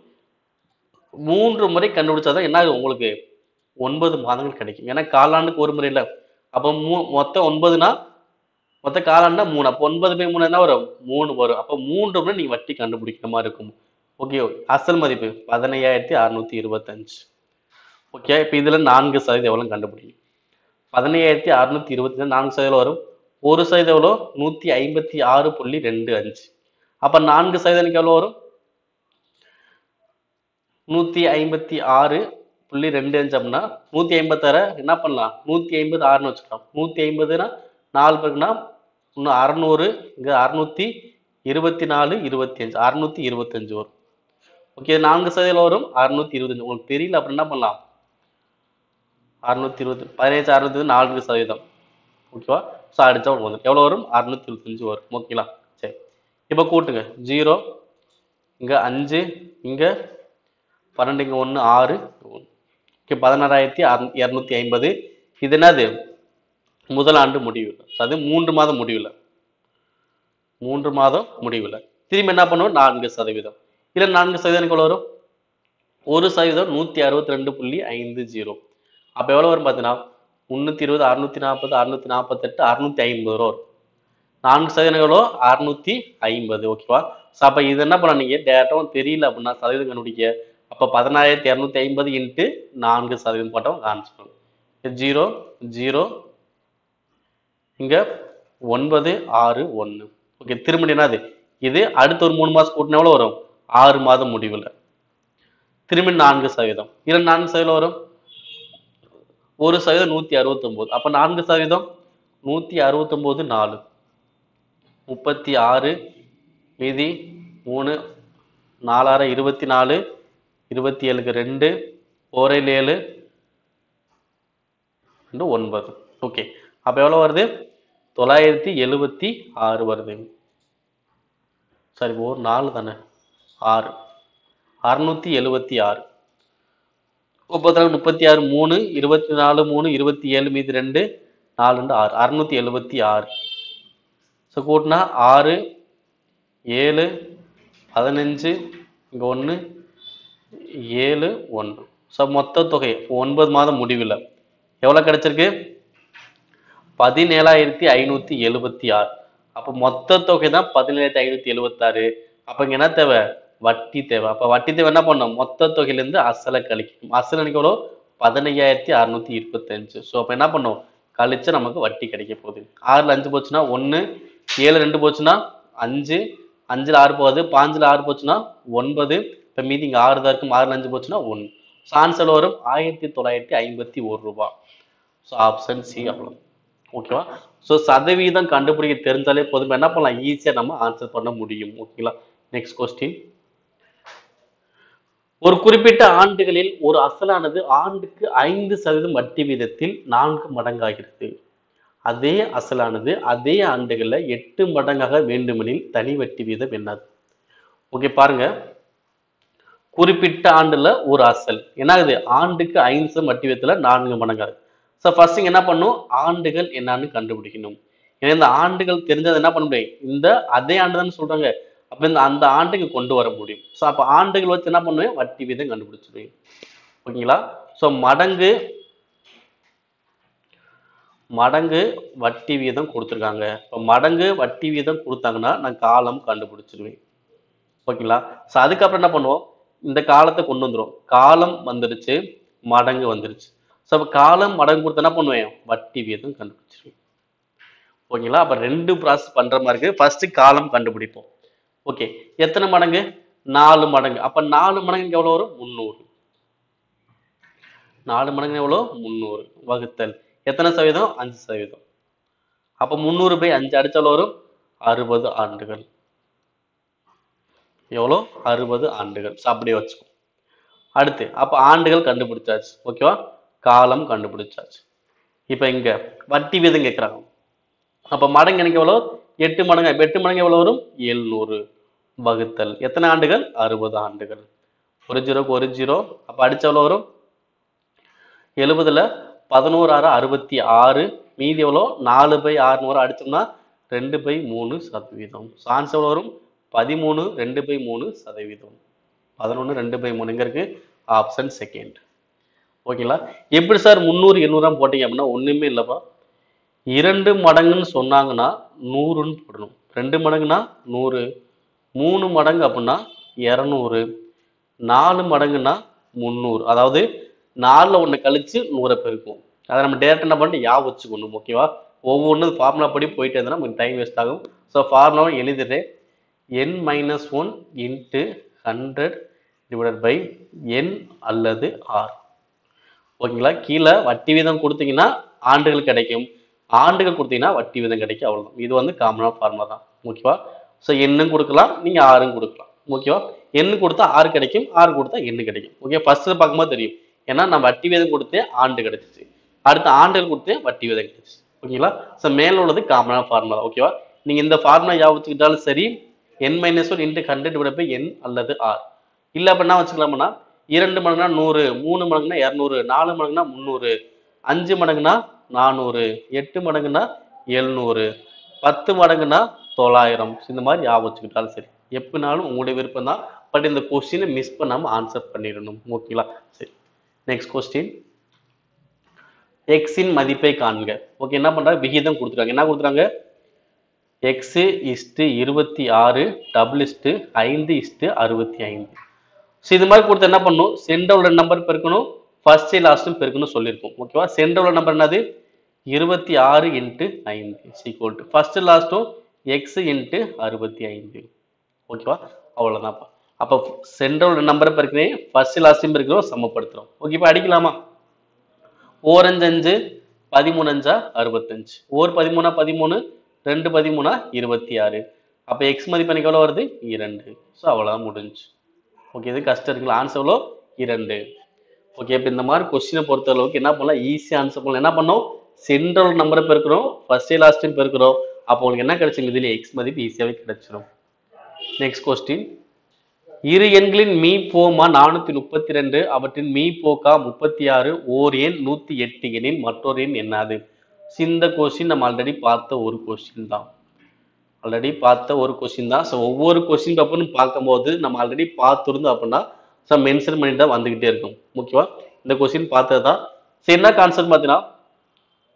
மூன்று முறை கண்டுபிடிச்சாதான் என்ன ஆகும் உங்களுக்கு ஒன்பது மாதங்கள் கிடைக்கும் ஏன்னா காலாண்டுக்கு ஒரு முறை இல்ல அப்ப மூ மொத்தம் ஒன்பதுனா மொத்த காலாண்டா மூணு அப்போ ஒன்பது பை மூணு என்ன வரும் மூணு வரும் அப்ப மூன்று முறை நீங்க வட்டி கண்டுபிடிக்கிற மாதிரி இருக்கும் ஓகே அசல் மதிப்பு பதினையாயிரத்தி அறுநூத்தி இருபத்தஞ்சு ஓகே இப்போ இதுல நான்கு சதவீதம் எவ்வளவு கண்டுபிடிக்கும் பதினையாயிரத்தி அறுநூத்தி இருபத்தஞ்சு நான்கு சதவீதம் வரும் ஒரு சதவீதம் எவ்வளோ நூத்தி ஐம்பத்தி ஆறு புள்ளி ரெண்டு அஞ்சு அப்ப நான்கு சதவீதம் எவ்வளவு வரும் நூத்தி ஐம்பத்தி ஆறு புள்ளி ரெண்டு அஞ்சு அப்படின்னா நூத்தி ஐம்பத்தாறு என்ன பண்ணலாம் நூத்தி ஐம்பது ஆறுன்னு வச்சுக்கலாம் நூத்தி ஐம்பதுனா நாலு பேருக்குன்னா இன்னும் அறநூறு இங்க அறுநூத்தி இருபத்தி நாலு இருபத்தி அஞ்சு அறுநூத்தி இருபத்தஞ்சு வரும் ஓகே நான்கு சதவீதம் வரும் அறுநூத்தி இருபத்தஞ்சு உங்களுக்கு தெரியல அப்படி என்ன பண்ணலாம் அறுநூத்தி இருபத்தி பதினஞ்சு அறுநூத்தி நான்கு சதவீதம் ஓகேவா ஸோ அடிச்சா உங்களுக்கு வந்துடும் எவ்வளோ வரும் அறுநூத்தி இருபத்தஞ்சு வரும் ஓகேங்களா சரி இப்போ கூட்டுங்க ஜீரோ இங்க அஞ்சு இங்க பன்னெண்டு இங்க ஒன்று ஆறு ஓகே பதினாறாயிரத்தி அறு இரநூத்தி ஐம்பது இது என்னது முதல் ஆண்டு முடிவில் அது மூன்று மாதம் முடிவில் மூன்று மாதம் முடிவில் திரும்பி என்ன பண்ணுவோம் நான்கு சதவீதம் இல்லை நான்கு சதவீதம் எவ்வளோ வரும் ஒரு சதவீதம் நூற்றி அறுபத்தி ரெண்டு புள்ளி ஐந்து ஜீரோ அப்போ எவ்வளோ வரும் பார்த்தீங்கன்னா முந்நூற்றி இருபது அறுநூத்தி நாற்பது அறுநூத்தி நாற்பத்தெட்டு அறுநூத்தி ஐம்பது ரூபா வரும் நான்கு சதவீதம் எவ்வளோ அறுநூத்தி ஐம்பது ஓகேவா ஸோ அப்போ இது என்ன பண்ண நீங்கள் டேட்டாவும் தெரியல அப்படின்னா சதவீதம் கண்டுபிடிக்க அப்போ பதினாயிரத்தி இரநூத்தி ஐம்பது இன்ட்டு நான்கு சதவீதம் போட்டோம் ஆன்சர் ஜீரோ ஜீரோ இங்க ஒன்பது ஆறு ஒன்று ஓகே திரும்ப என்னது இது அடுத்த ஒரு மூணு மாசம் கூட்டினா எவ்வளோ வரும் ஆறு மாதம் முடிவில் திரும்பி நான்கு சதவீதம் இதில் நான்கு சதவீதம் வரும் ஒரு சதவீதம் நூற்றி அறுபத்தொம்போது அப்போ நான்கு சதவீதம் நூற்றி அறுபத்தொம்போது நாலு முப்பத்தி ஆறு மீதி மூணு நாலாறு இருபத்தி நாலு இருபத்தி ஏழுக்கு ரெண்டு ஓரையில் ஏழு ரெண்டு ஒன்பது ஓகே அப்போ எவ்வளோ வருது தொள்ளாயிரத்தி எழுபத்தி ஆறு வருது சரி ஒரு நாலு தானே ஆறு அறுநூத்தி எழுபத்தி ஆறு முப்பத்தி நாலு முப்பத்தி ஆறு மூணு இருபத்தி நாலு மூணு இருபத்தி ஏழு மீதி ரெண்டு நாலு ரெண்டு ஆறு அறுநூத்தி எழுபத்தி ஆறு ஸோ கூட்டினா ஆறு ஏழு பதினஞ்சு இங்கே ஒன்று ஏழு ஒன்று ஸோ மொத்த தொகை ஒன்பது மாதம் முடிவில் எவ்வளோ கிடைச்சிருக்கு பதினேழாயிரத்தி ஐநூத்தி எழுபத்தி ஆறு அப்போ மொத்த தொகை தான் பதினேழாயிரத்தி ஐநூத்தி எழுபத்தாறு அப்போ இங்க என்ன தேவை வட்டி தேவை அப்போ வட்டி தேவை என்ன பண்ணணும் மொத்த தொகையிலேருந்து அசலை கழிக்கணும் அசல் எனக்கு எவ்வளோ பதினையாயிரத்தி அறுநூத்தி இருபத்தஞ்சு ஸோ அப்போ என்ன பண்ணும் கழிச்சு நமக்கு வட்டி கிடைக்க போகுது ஆறுல அஞ்சு போச்சுன்னா ஒன்று ஏழு ரெண்டு போச்சுன்னா அஞ்சு அஞ்சுல ஆறு போகுது பாஞ்சுல ஆறு போச்சுன்னா ஒன்பது இப்போ மீதி இங்கே ஆறு தான் இருக்கும் ஆறுல அஞ்சு போச்சுன்னா ஒன்று ஸோ ஆன்சர் வரும் ஆயிரத்தி தொள்ளாயிரத்தி ஐம்பத்தி ஒரு ரூபாய் ஸோ ஆப்ஷன் சி அவ்வளோ ஓகேவா ஸோ சதவீதம் கண்டுபிடிக்க தெரிஞ்சாலே போதும் என்ன பண்ணலாம் ஈஸியாக நம்ம ஆன்சர் பண்ண முடியும் ஓகேங்களா நெக்ஸ்ட் கொஸ்டின் ஒரு குறிப்பிட்ட ஆண்டுகளில் ஒரு அசலானது ஆண்டுக்கு ஐந்து சதவீதம் வட்டி வீதத்தில் நான்கு மடங்காகிறது அதே அசலானது அதே ஆண்டுகளில் எட்டு மடங்காக வேண்டுமெனில் தனி வட்டி வீதம் என்னது ஓகே பாருங்க குறிப்பிட்ட ஆண்டுல ஒரு அசல் என்ன ஆகுது ஆண்டுக்கு ஐந்து சதவீதம் வட்டி வீதத்துல நான்கு மடங்காகுது ஸோ ஃபர்ஸ்ட் என்ன பண்ணும் ஆண்டுகள் என்னன்னு கண்டுபிடிக்கணும் ஏன்னா இந்த ஆண்டுகள் தெரிஞ்சது என்ன பண்ண முடியும் இந்த அதே ஆண்டு தான் சொல்றாங்க அப்ப இந்த அந்த ஆண்டுக்கு கொண்டு வர முடியும் ஸோ அப்போ ஆண்டுகள் வச்சு என்ன பண்ணுவேன் வட்டி வீதம் கண்டுபிடிச்சிடுவேன் ஓகேங்களா ஸோ மடங்கு மடங்கு வட்டி வீதம் கொடுத்துருக்காங்க இப்போ மடங்கு வட்டி வீதம் கொடுத்தாங்கன்னா நான் காலம் கண்டுபிடிச்சிருவேன் ஓகேங்களா ஸோ அதுக்கப்புறம் என்ன பண்ணுவோம் இந்த காலத்தை கொண்டு வந்துரும் காலம் வந்துருச்சு மடங்கு வந்துருச்சு ஸோ அப்போ காலம் மடங்கு கொடுத்து என்ன பண்ணுவேன் வட்டி வீதம் கண்டுபிடிச்சிருவேன் ஓகேங்களா அப்போ ரெண்டு ப்ராசஸ் பண்ற மாதிரி இருக்கு ஃபர்ஸ்ட் காலம் கண்டுபிடிப்போம் ஓகே எத்தனை மடங்கு நாலு மடங்கு அப்ப நாலு மடங்கு எவ்வளவு வரும் முந்நூறு நாலு மடங்கு எவ்வளோ முந்நூறு வகுத்தல் எத்தனை சதவீதம் அஞ்சு சதவீதம் அப்ப முந்நூறு பை அஞ்சு அடிச்சாலும் வரும் அறுபது ஆண்டுகள் எவ்வளோ அறுபது ஆண்டுகள் So, அப்படியே வச்சுக்கோ அடுத்து அப்ப ஆண்டுகள் கண்டுபிடிச்சாச்சு ஓகேவா காலம் கண்டுபிடிச்சாச்சு இப்ப இங்க வட்டி வீதம் கேட்குறாங்க அப்ப மடங்கு எனக்கு எவ்வளோ எட்டு மடங்கு எட்டு மடங்கு எவ்வளவு வரும் எழுநூறு வகுத்தல் எத்தனை ஆண்டுகள் அறுபது ஆண்டுகள் ஒரு ஜீரோக்கு ஒரு ஜீரோ அப்ப அடிச்ச எவ்வளவு வரும் எழுபதுல பதினோரு ஆறு அறுபத்தி ஆறு மீதி எவ்வளோ நாலு பை ஆறுநூறு அடிச்சோம்னா ரெண்டு பை மூணு சதவீதம் சான்ஸ் எவ்வளோ வரும் பதிமூணு ரெண்டு பை மூணு சதவீதம் பதினொன்று ரெண்டு பை மூணு இங்க இருக்கு ஆப்ஷன் செகண்ட் ஓகேங்களா எப்படி சார் முந்நூறு எண்ணூறாம் போட்டீங்க அப்படின்னா ஒண்ணுமே இல்லைப்பா இரண்டு மடங்குன்னு சொன்னாங்கன்னா நூறுன்னு போடணும் ரெண்டு மடங்குனா நூறு மூணு மடங்கு அப்படின்னா இரநூறு நாலு மடங்குன்னா முந்நூறு அதாவது நாலில் ஒன்று கழிச்சு நூறை பெருக்கும் அதை நம்ம டேரக்ட் என்ன பண்ணிட்டு யா வச்சுக்கணும் ஓகேவா ஒவ்வொன்றும் ஃபார்முலா படி போயிட்டு இருந்தால் நமக்கு டைம் வேஸ்ட் ஆகும் ஸோ ஃபார்முலாவை எழுதிடுறேன் n minus one into hundred divided by n அல்லது ஆர் ஓகேங்களா கீழே வட்டி வீதம் கொடுத்தீங்கன்னா ஆண்டுகள் கிடைக்கும் ஆண்டுகள் கொடுத்தீங்கன்னா வட்டி வீதம் கிடைக்கும் அவ்வளவுதான் இது வந்து காமனான ஃபார்முலா தான் ஓகேவா ஸோ எண்ணும் கொடுக்கலாம் நீங்கள் ஆறும் கொடுக்கலாம் ஓகேவா எண்ணு கொடுத்தா ஆறு கிடைக்கும் ஆறு கொடுத்தா எண்ணு கிடைக்கும் ஓகே ஃபர்ஸ்ட் பார்க்கும்போது தெரியும் ஏன்னா நான் வட்டி வீதம் கொடுத்தே ஆண்டு கிடைச்சிச்சு அடுத்த ஆண்டுகள் கொடுத்தே வட்டி வீதம் கிடைச்சிச்சு ஓகேங்களா ஸோ மேல உள்ளது காமனான ஃபார்முலா ஓகேவா நீங்கள் இந்த ஃபார்முலா ஞாபகம் வச்சுக்கிட்டாலும் சரி n minus one into hundred விட போய் என் அல்லது ஆர் இல்லை அப்படின்னா வச்சுக்கலாம்னா இரண்டு மடங்குனா நூறு மூணு மடங்குனா இரநூறு நாலு மடங்குனா முந்நூறு அஞ்சு மடங்குனா நானூறு எட்டு மடங்குனா எழுநூறு பத்து மடங்குனா தொள்ளாயிரம் இந்த மாதிரி ஞாபகம் வச்சுக்கிட்டாலும் சரி எப்படினாலும் உங்களுடைய விருப்பம் தான் பட் இந்த கொஸ்டினை மிஸ் பண்ணாமல் ஆன்சர் பண்ணிடணும் ஓகேங்களா சரி நெக்ஸ்ட் கொஸ்டின் எக்ஸின் மதிப்பை காண்க ஓகே என்ன பண்றாங்க விகிதம் கொடுத்துருக்காங்க என்ன கொடுத்துறாங்க எக்ஸு இஸ்ட்டு இருபத்தி ஆறு டபுள் இஸ்ட்டு ஐந்து இஸ்ட்டு அறுபத்தி ஐந்து ஸோ இது மாதிரி கொடுத்து என்ன பண்ணணும் சென்டரோட நம்பர் பெருக்கணும் ஃபர்ஸ்ட் லாஸ்ட்டும் பெருக்கணும் சொல்லியிருக்கோம் ஓகேவா சென்டரோட நம்பர் என்னது இருபத்தி ஆறு இன்ட்டு ஐந்து சீக்வல் டு ஃபர்ஸ்ட் லாஸ்ட்டும் எக்ஸ் இன்ட்டு அறுபத்தி ஐந்து ஓகேவா அவ்வளோதான்ப்பா அப்போ சென்டரோட நம்பரை பெருக்கிறேன் ஃபர்ஸ்ட் லாஸ்ட்டும் பெருக்கிறோம் சமப்படுத்துகிறோம் ஓகே இப்போ அடிக்கலாமா ஓரஞ்சு அஞ்சு பதிமூணு அஞ்சா அறுபத்தஞ்சு ஓர் பதிமூணா பதிமூணு ரெண்டு பதிமூணா இருபத்தி ஆறு அப்போ எக்ஸ் மதிப்பு எனக்கு எவ்வளோ வருது இரண்டு ஸோ அவ்வளோதான் முடிஞ்சு ஓகே இது கஷ்டம் இருக்குல்ல ஆன்சர் எவ்வளோ இரண்டு ஓகே இப்போ இந்த மாதிரி கொஸ்டினை பொறுத்த அளவுக்கு என்ன பண்ணலாம் ஈஸியாக ஆன்சர் பண்ணலாம் என்ன பண்ணோம் சென்ட்ரல் நம்பரை பெருக்கிறோம் ஃபர்ஸ்ட் லாஸ்ட்டையும் பெருக்கிறோம் அப்போ உங்களுக்கு என்ன கிடைச்சிங்க இதில் எக்ஸ் மதிப்பு ஈஸியாகவே கிடைச்சிடும் நெக்ஸ்ட் கொஸ்டின் இரு எண்களின் மீ போமா நானூத்தி முப்பத்தி ரெண்டு அவற்றின் மீ போக்கா முப்பத்தி ஆறு ஓர் எண் நூத்தி எட்டு எண்ணின் மற்றொரு எண் என்னது So, இந்த கொஸ்டின் நம்ம ஆல்ரெடி பார்த்த ஒரு கொஸ்டின் தான் ஆல்ரெடி பார்த்த ஒரு கொஸ்டின் தான் ஸோ ஒவ்வொரு கொஸ்டின் பேப்பரும் பார்க்கும்போது நம்ம ஆல்ரெடி பார்த்துருந்தோம் அப்படின்னா ஸோ மென்ஷன் பண்ணிட்டு தான் வந்துகிட்டே இருக்கும் முக்கியமா இந்த கொஸ்டின் பார்த்தது தான் சரி என்ன கான்செப்ட் பார்த்தீங்கன்னா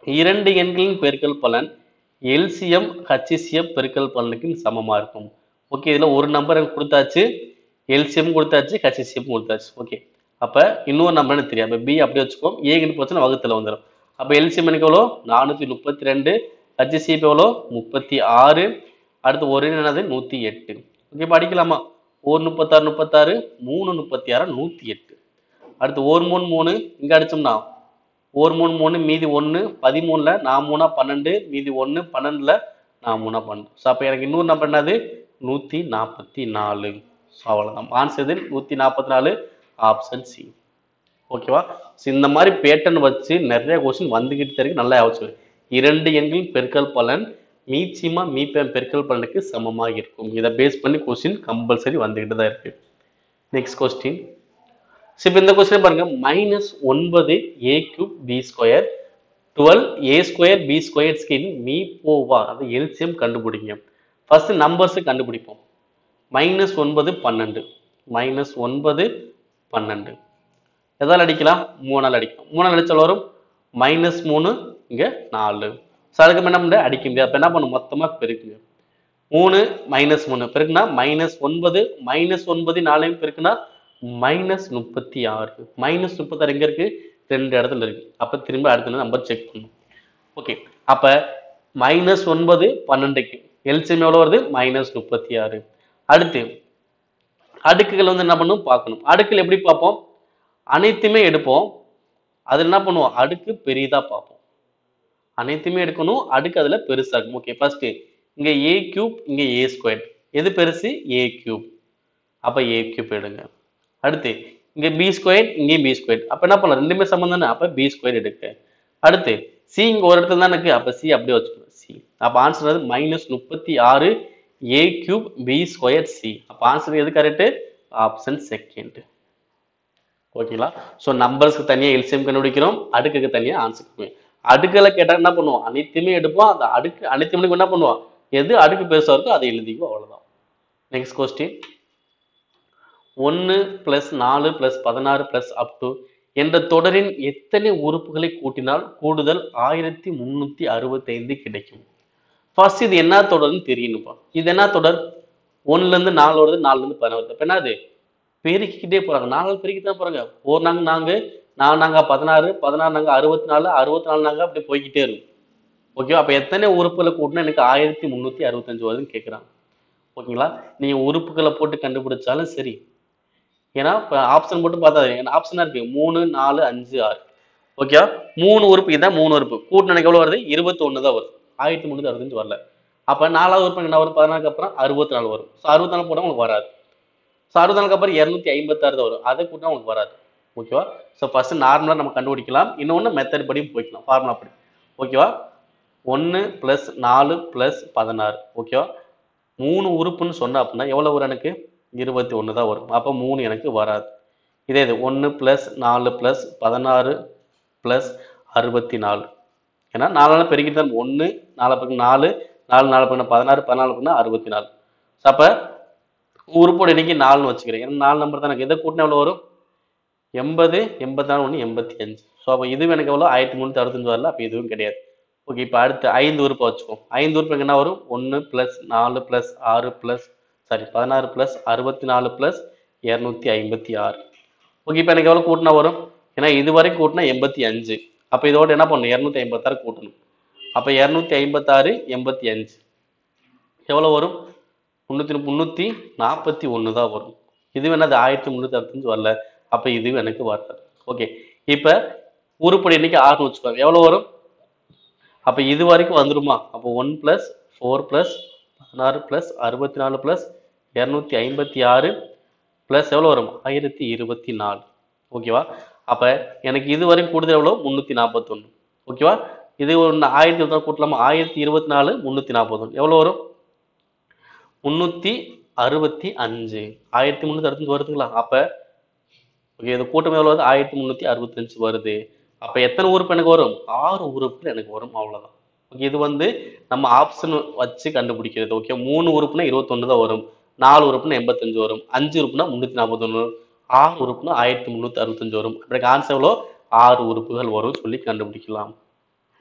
இரண்டு எண்களின் பெருக்கல் பலன் எல்சிஎம் ஹச்சிசிஎம் பெருக்கல் பலனுக்கு சமமா இருக்கும் ஓகே இதுல ஒரு நம்பர் எனக்கு கொடுத்தாச்சு எல்சிஎம் கொடுத்தாச்சு ஹச்சிசிஎம் கொடுத்தாச்சு ஓகே அப்ப இன்னொரு நம்பர் எனக்கு தெரியும் அப்ப பி அப்படியே வச்சுக்கோம் ஏன்னு போச்சுன்னா வகுத்துல வந்துடும் அப்ப எல்சிஎம் எனக்கு எவ்வளோ நானூத்தி முப்பத்தி ரெண்டு ஹச்சிசிஎம் எவ்வளோ முப்பத்தி ஆறு அடுத்து ஒரு என்னது நூத்தி எட்டு ஓகே படிக்கலாமா ஒரு முப்பத்தாறு முப்பத்தாறு மூணு முப்பத்தி ஆறு நூத்தி எட்டு அடுத்து ஒரு மூணு மூணு இங்க அடிச்சோம்னா ஒரு மூணு மூணு மீதி ஒன்று பதிமூணுல நான் மூணா பன்னெண்டு மீதி ஒன்று பன்னெண்டுல நான் மூணா பன்னெண்டு ஸோ அப்போ எனக்கு இன்னொரு நம்பர் என்னது நூற்றி நாற்பத்தி நாலு ஸோ அவ்வளோதான் ஆன்சர் நூற்றி நாற்பத்தி நாலு ஆப்ஷன் சி ஓகேவா ஸோ இந்த மாதிரி பேட்டர்ன் வச்சு நிறைய கொஸ்டின் வந்துகிட்டு இருக்கு நல்லா யோசிச்சு இரண்டு எண்களின் பெருக்கல் பலன் மீச்சிமா மீப்பேம் பெருக்கல் பலனுக்கு சமமாக இருக்கும் இதை பேஸ் பண்ணி கொஸ்டின் கம்பல்சரி வந்துகிட்டு தான் இருக்கு நெக்ஸ்ட் கொஸ்டின் ஸோ இப்போ இந்த கொஸ்டின் பாருங்க மைனஸ் ஒன்பது a cube b square twelve a square b square ஸ்கின் மீ போவா அது எல்சியம் கண்டுபிடிங்க ஃபர்ஸ்ட் நம்பர்ஸ் கண்டுபிடிப்போம் மைனஸ் ஒன்பது பன்னெண்டு மைனஸ் ஒன்பது பன்னெண்டு எதால் அடிக்கலாம் மூணால் அடிக்கலாம் மூணால் அடிச்சால் வரும் மைனஸ் மூணு இங்கே நாலு ஸோ அதுக்கு என்ன பண்ண அடிக்க முடியாது அப்போ என்ன பண்ணும் மொத்தமாக பெருக்குங்க மூணு மைனஸ் மூணு பெருக்குனா மைனஸ் ஒன்பது மைனஸ் ஒன்பது நாலையும் பெருக்குனா மைனஸ் முப்பத்தி ஆறு மைனஸ் முப்பத்தாறு எங்க இருக்கு ரெண்டு இடத்துல இருக்கு அப்ப திரும்ப அடுத்த நம்பர் செக் பண்ணும் ஓகே அப்ப மைனஸ் ஒன்பது பன்னெண்டுக்கு எல்சிஎம் எவ்வளவு வருது மைனஸ் முப்பத்தி ஆறு அடுத்து அடுக்குகள் வந்து என்ன பண்ணும் பார்க்கணும் அடுக்குகள் எப்படி பார்ப்போம் அனைத்துமே எடுப்போம் அதில் என்ன பண்ணுவோம் அடுக்கு பெரியதா பார்ப்போம் அனைத்துமே எடுக்கணும் அடுக்கு அதுல பெருசா இருக்கும் ஓகே ஃபர்ஸ்ட் இங்க ஏ கியூப் இங்க ஏ ஸ்கொயர் எது பெருசு ஏ கியூப் அப்ப ஏ கியூப் எடுங்க அடுத்து இங்க பி ஸ்கொயர் இங்கேயும் பி ஸ்கொயர் அப்ப என்ன பண்ணலாம் ரெண்டுமே சமம் தானே அப்ப பி ஸ்கொயர் எடுக்க அடுத்து சி இங்க ஒரு இடத்துல தான் இருக்கு அப்ப சி அப்படியே வச்சுக்கணும் சி அப்ப ஆன்சர் வந்து மைனஸ் முப்பத்தி ஆறு a cube b square c அப்ப ஆன்சர் எது கரெக்ட் ஆப்ஷன் செகண்ட் ஓகேங்களா ஸோ நம்பர்ஸ்க்கு தனியாக எல்சிஎம் கண்டுபிடிக்கிறோம் அடுக்குக்கு தனியாக ஆன்சர் பண்ணுவோம் அடுக்குல கேட்டால் என்ன பண்ணுவோம் அனைத்துமே எடுப்போம் அந்த அடுக்கு அனைத்துமே என்ன பண்ணுவோம் எது அடுக்கு பெருசாக இருக்கோ அதை எழுதிக்குவோம் அவ்வளவுதான் நெக்ஸ்ட் கொஸ்டின் ஒன்று பிளஸ் நாலு பிளஸ் பதினாறு பிளஸ் அப் டு என்ற தொடரின் எத்தனை உறுப்புகளை கூட்டினால் கூடுதல் ஆயிரத்தி முந்நூற்றி அறுபத்தைந்து கிடைக்கும் ஃபர்ஸ்ட் இது என்ன தொடர்னு தெரியணும்ப்பா இது என்ன தொடர் ஒன்றுலேருந்து நாலு வருது நாலுலேருந்து பதினாறு வருது அப்போ என்னது பெருக்கிக்கிட்டே போகிறாங்க நாலு பெருக்கிட்டு தான் போகிறாங்க ஒரு நாங்க நாங்கள் நான் நாங்கள் பதினாறு பதினாறு நாங்கள் அறுபத்தி நாலு அறுபத்தி நாலு நாங்கள் அப்படி போய்க்கிட்டே இருக்கும் ஓகே அப்போ எத்தனை உறுப்புகளை கூட்டினா எனக்கு ஆயிரத்தி முந்நூற்றி அறுபத்தஞ்சு வருதுன்னு கேட்குறாங்க ஓகேங்களா நீங்கள் உறுப்புகளை போட்டு கண்டுபிடிச்சாலும் சரி ஏன்னா இப்போ ஆப்ஷன் போட்டு பார்த்தா ஏன்னா ஆப்ஷனாக இருக்கு மூணு நாலு அஞ்சு ஆறு ஓகே மூணு உறுப்பு இதான் மூணு உறுப்பு கூட்டின எனக்கு எவ்வளோ வருது இருபத்தி ஒன்று தான் வரும் ஆயிரத்தி முந்நூற்றி அறுபத்தஞ்சு வரல அப்போ நாலாவது உறுப்பு என்ன வரும் பதினாறுக்கு அப்புறம் அறுபத்தி நாலு வரும் ஸோ அறுபத்தி நாலு போட்டால் உங்களுக்கு வராது ஸோ அறுபத்தி நாலுக்கு அப்புறம் இரநூத்தி ஐம்பத்தாறு தான் வரும் அதை கூட்டினா உங்களுக்கு வராது ஓகேவா ஸோ ஃபர்ஸ்ட் நார்மலாக நம்ம கண்டுபிடிக்கலாம் இன்னொன்று மெத்தட் படியும் போய்க்கலாம் ஃபார்முலா படி ஓகேவா ஒன்று ப்ளஸ் நாலு ப்ளஸ் பதினாறு ஓகேவா மூணு உறுப்புன்னு சொன்ன அப்படின்னா எவ்வளோ வரும் எனக்கு இருபத்தி ஒன்று தான் வரும் அப்போ மூணு எனக்கு வராது இதே இது ஒன்று ப்ளஸ் நாலு ப்ளஸ் பதினாறு ப்ளஸ் அறுபத்தி நாலு ஏன்னா நாலு நாள் பெருக்கிட்டு தான் ஒன்று நாலு பக்கம் நாலு நாலு நாலு பக்கம் பதினாறு பதினாலு பக்கம் அறுபத்தி நாலு ஸோ அப்போ உறுப்போட எண்ணிக்கை நாலுன்னு வச்சுக்கிறேன் ஏன்னா நாலு நம்பர் தான் எனக்கு எதை கூட்டினா எவ்வளோ வரும் எண்பது எண்பத்தி நாலு ஒன்று எண்பத்தி அஞ்சு ஸோ அப்போ இதுவும் எனக்கு எவ்வளோ ஆயிரத்தி முந்நூற்றி அறுபத்தஞ்சு வரல அப்போ இதுவும் கிடையாது ஓகே இப்போ அடுத்து ஐந்து உறுப்பை வச்சுக்கோம் ஐந்து உறுப்பு எனக்கு என்ன வரும் ஒன்று ப்ளஸ் நாலு ப்ளஸ் ஆறு ப்ளஸ் சாரி பதினாறு ப்ளஸ் அறுபத்தி நாலு ப்ளஸ் இரநூத்தி ஐம்பத்தி ஆறு ஓகே இப்போ எனக்கு எவ்வளோ கூட்டினா வரும் ஏன்னா இது வரைக்கும் கூட்டினா எண்பத்தி அஞ்சு அப்போ இதோட என்ன பண்ணணும் இரநூத்தி ஐம்பத்தாறு கூட்டணும் அப்போ இரநூத்தி ஐம்பத்தாறு எண்பத்தி அஞ்சு எவ்வளோ வரும் முந்நூற்றி முந்நூற்றி நாற்பத்தி ஒன்று தான் வரும் இது என்னது ஆயிரத்தி முந்நூற்றி அறுபத்தஞ்சு வரல அப்போ இதுவும் எனக்கு வராது ஓகே இப்போ உருப்படி எண்ணிக்கை ஆறுன்னு வச்சுக்கோங்க எவ்வளோ வரும் அப்போ இது வரைக்கும் வந்துருமா அப்போ ஒன் ப்ளஸ் ஃபோர் ப்ளஸ் பதினாறு ப்ளஸ் அறுபத்தி நாலு ப்ளஸ் இரநூத்தி ஐம்பத்தி ஆறு ப்ளஸ் எவ்வளோ வரும் ஆயிரத்தி இருபத்தி நாலு ஓகேவா அப்போ எனக்கு இது வரைக்கும் கூடுதல் எவ்வளோ முந்நூற்றி நாற்பத்தொன்று ஓகேவா இது ஒன்று ஆயிரத்தி இருபத்தி கூட்டலாமா ஆயிரத்தி இருபத்தி நாலு முந்நூற்றி நாற்பத்தொன்று எவ்வளோ வரும் முந்நூற்றி அறுபத்தி அஞ்சு ஆயிரத்தி முந்நூற்றி அறுபத்தஞ்சு வருதுங்களா அப்போ ஓகே இது கூட்டம் எவ்வளோ வருது ஆயிரத்தி முந்நூற்றி அறுபத்தஞ்சு வருது அப்போ எத்தனை உறுப்பு எனக்கு வரும் ஆறு உறுப்புகள் எனக்கு வரும் அவ்வளோதான் ஓகே இது வந்து நம்ம ஆப்ஷன் வச்சு கண்டுபிடிக்கிறது ஓகே மூணு உறுப்புனா இருபத்தொன்று தான் வரும் நாலு உறுப்புனா எண்பத்தஞ்சு வரும் அஞ்சு உறுப்புனா முந்நூற்றி நாற்பத்தொன்று ஆறு உறுப்புனா ஆயிரத்தி முந்நூற்றி அறுபத்தஞ்சு வரும் அப்படி ஆன்சர் எவ்வளோ ஆறு உறுப்புகள் வரும் சொல்லி கண்டுபிடிக்கலாம்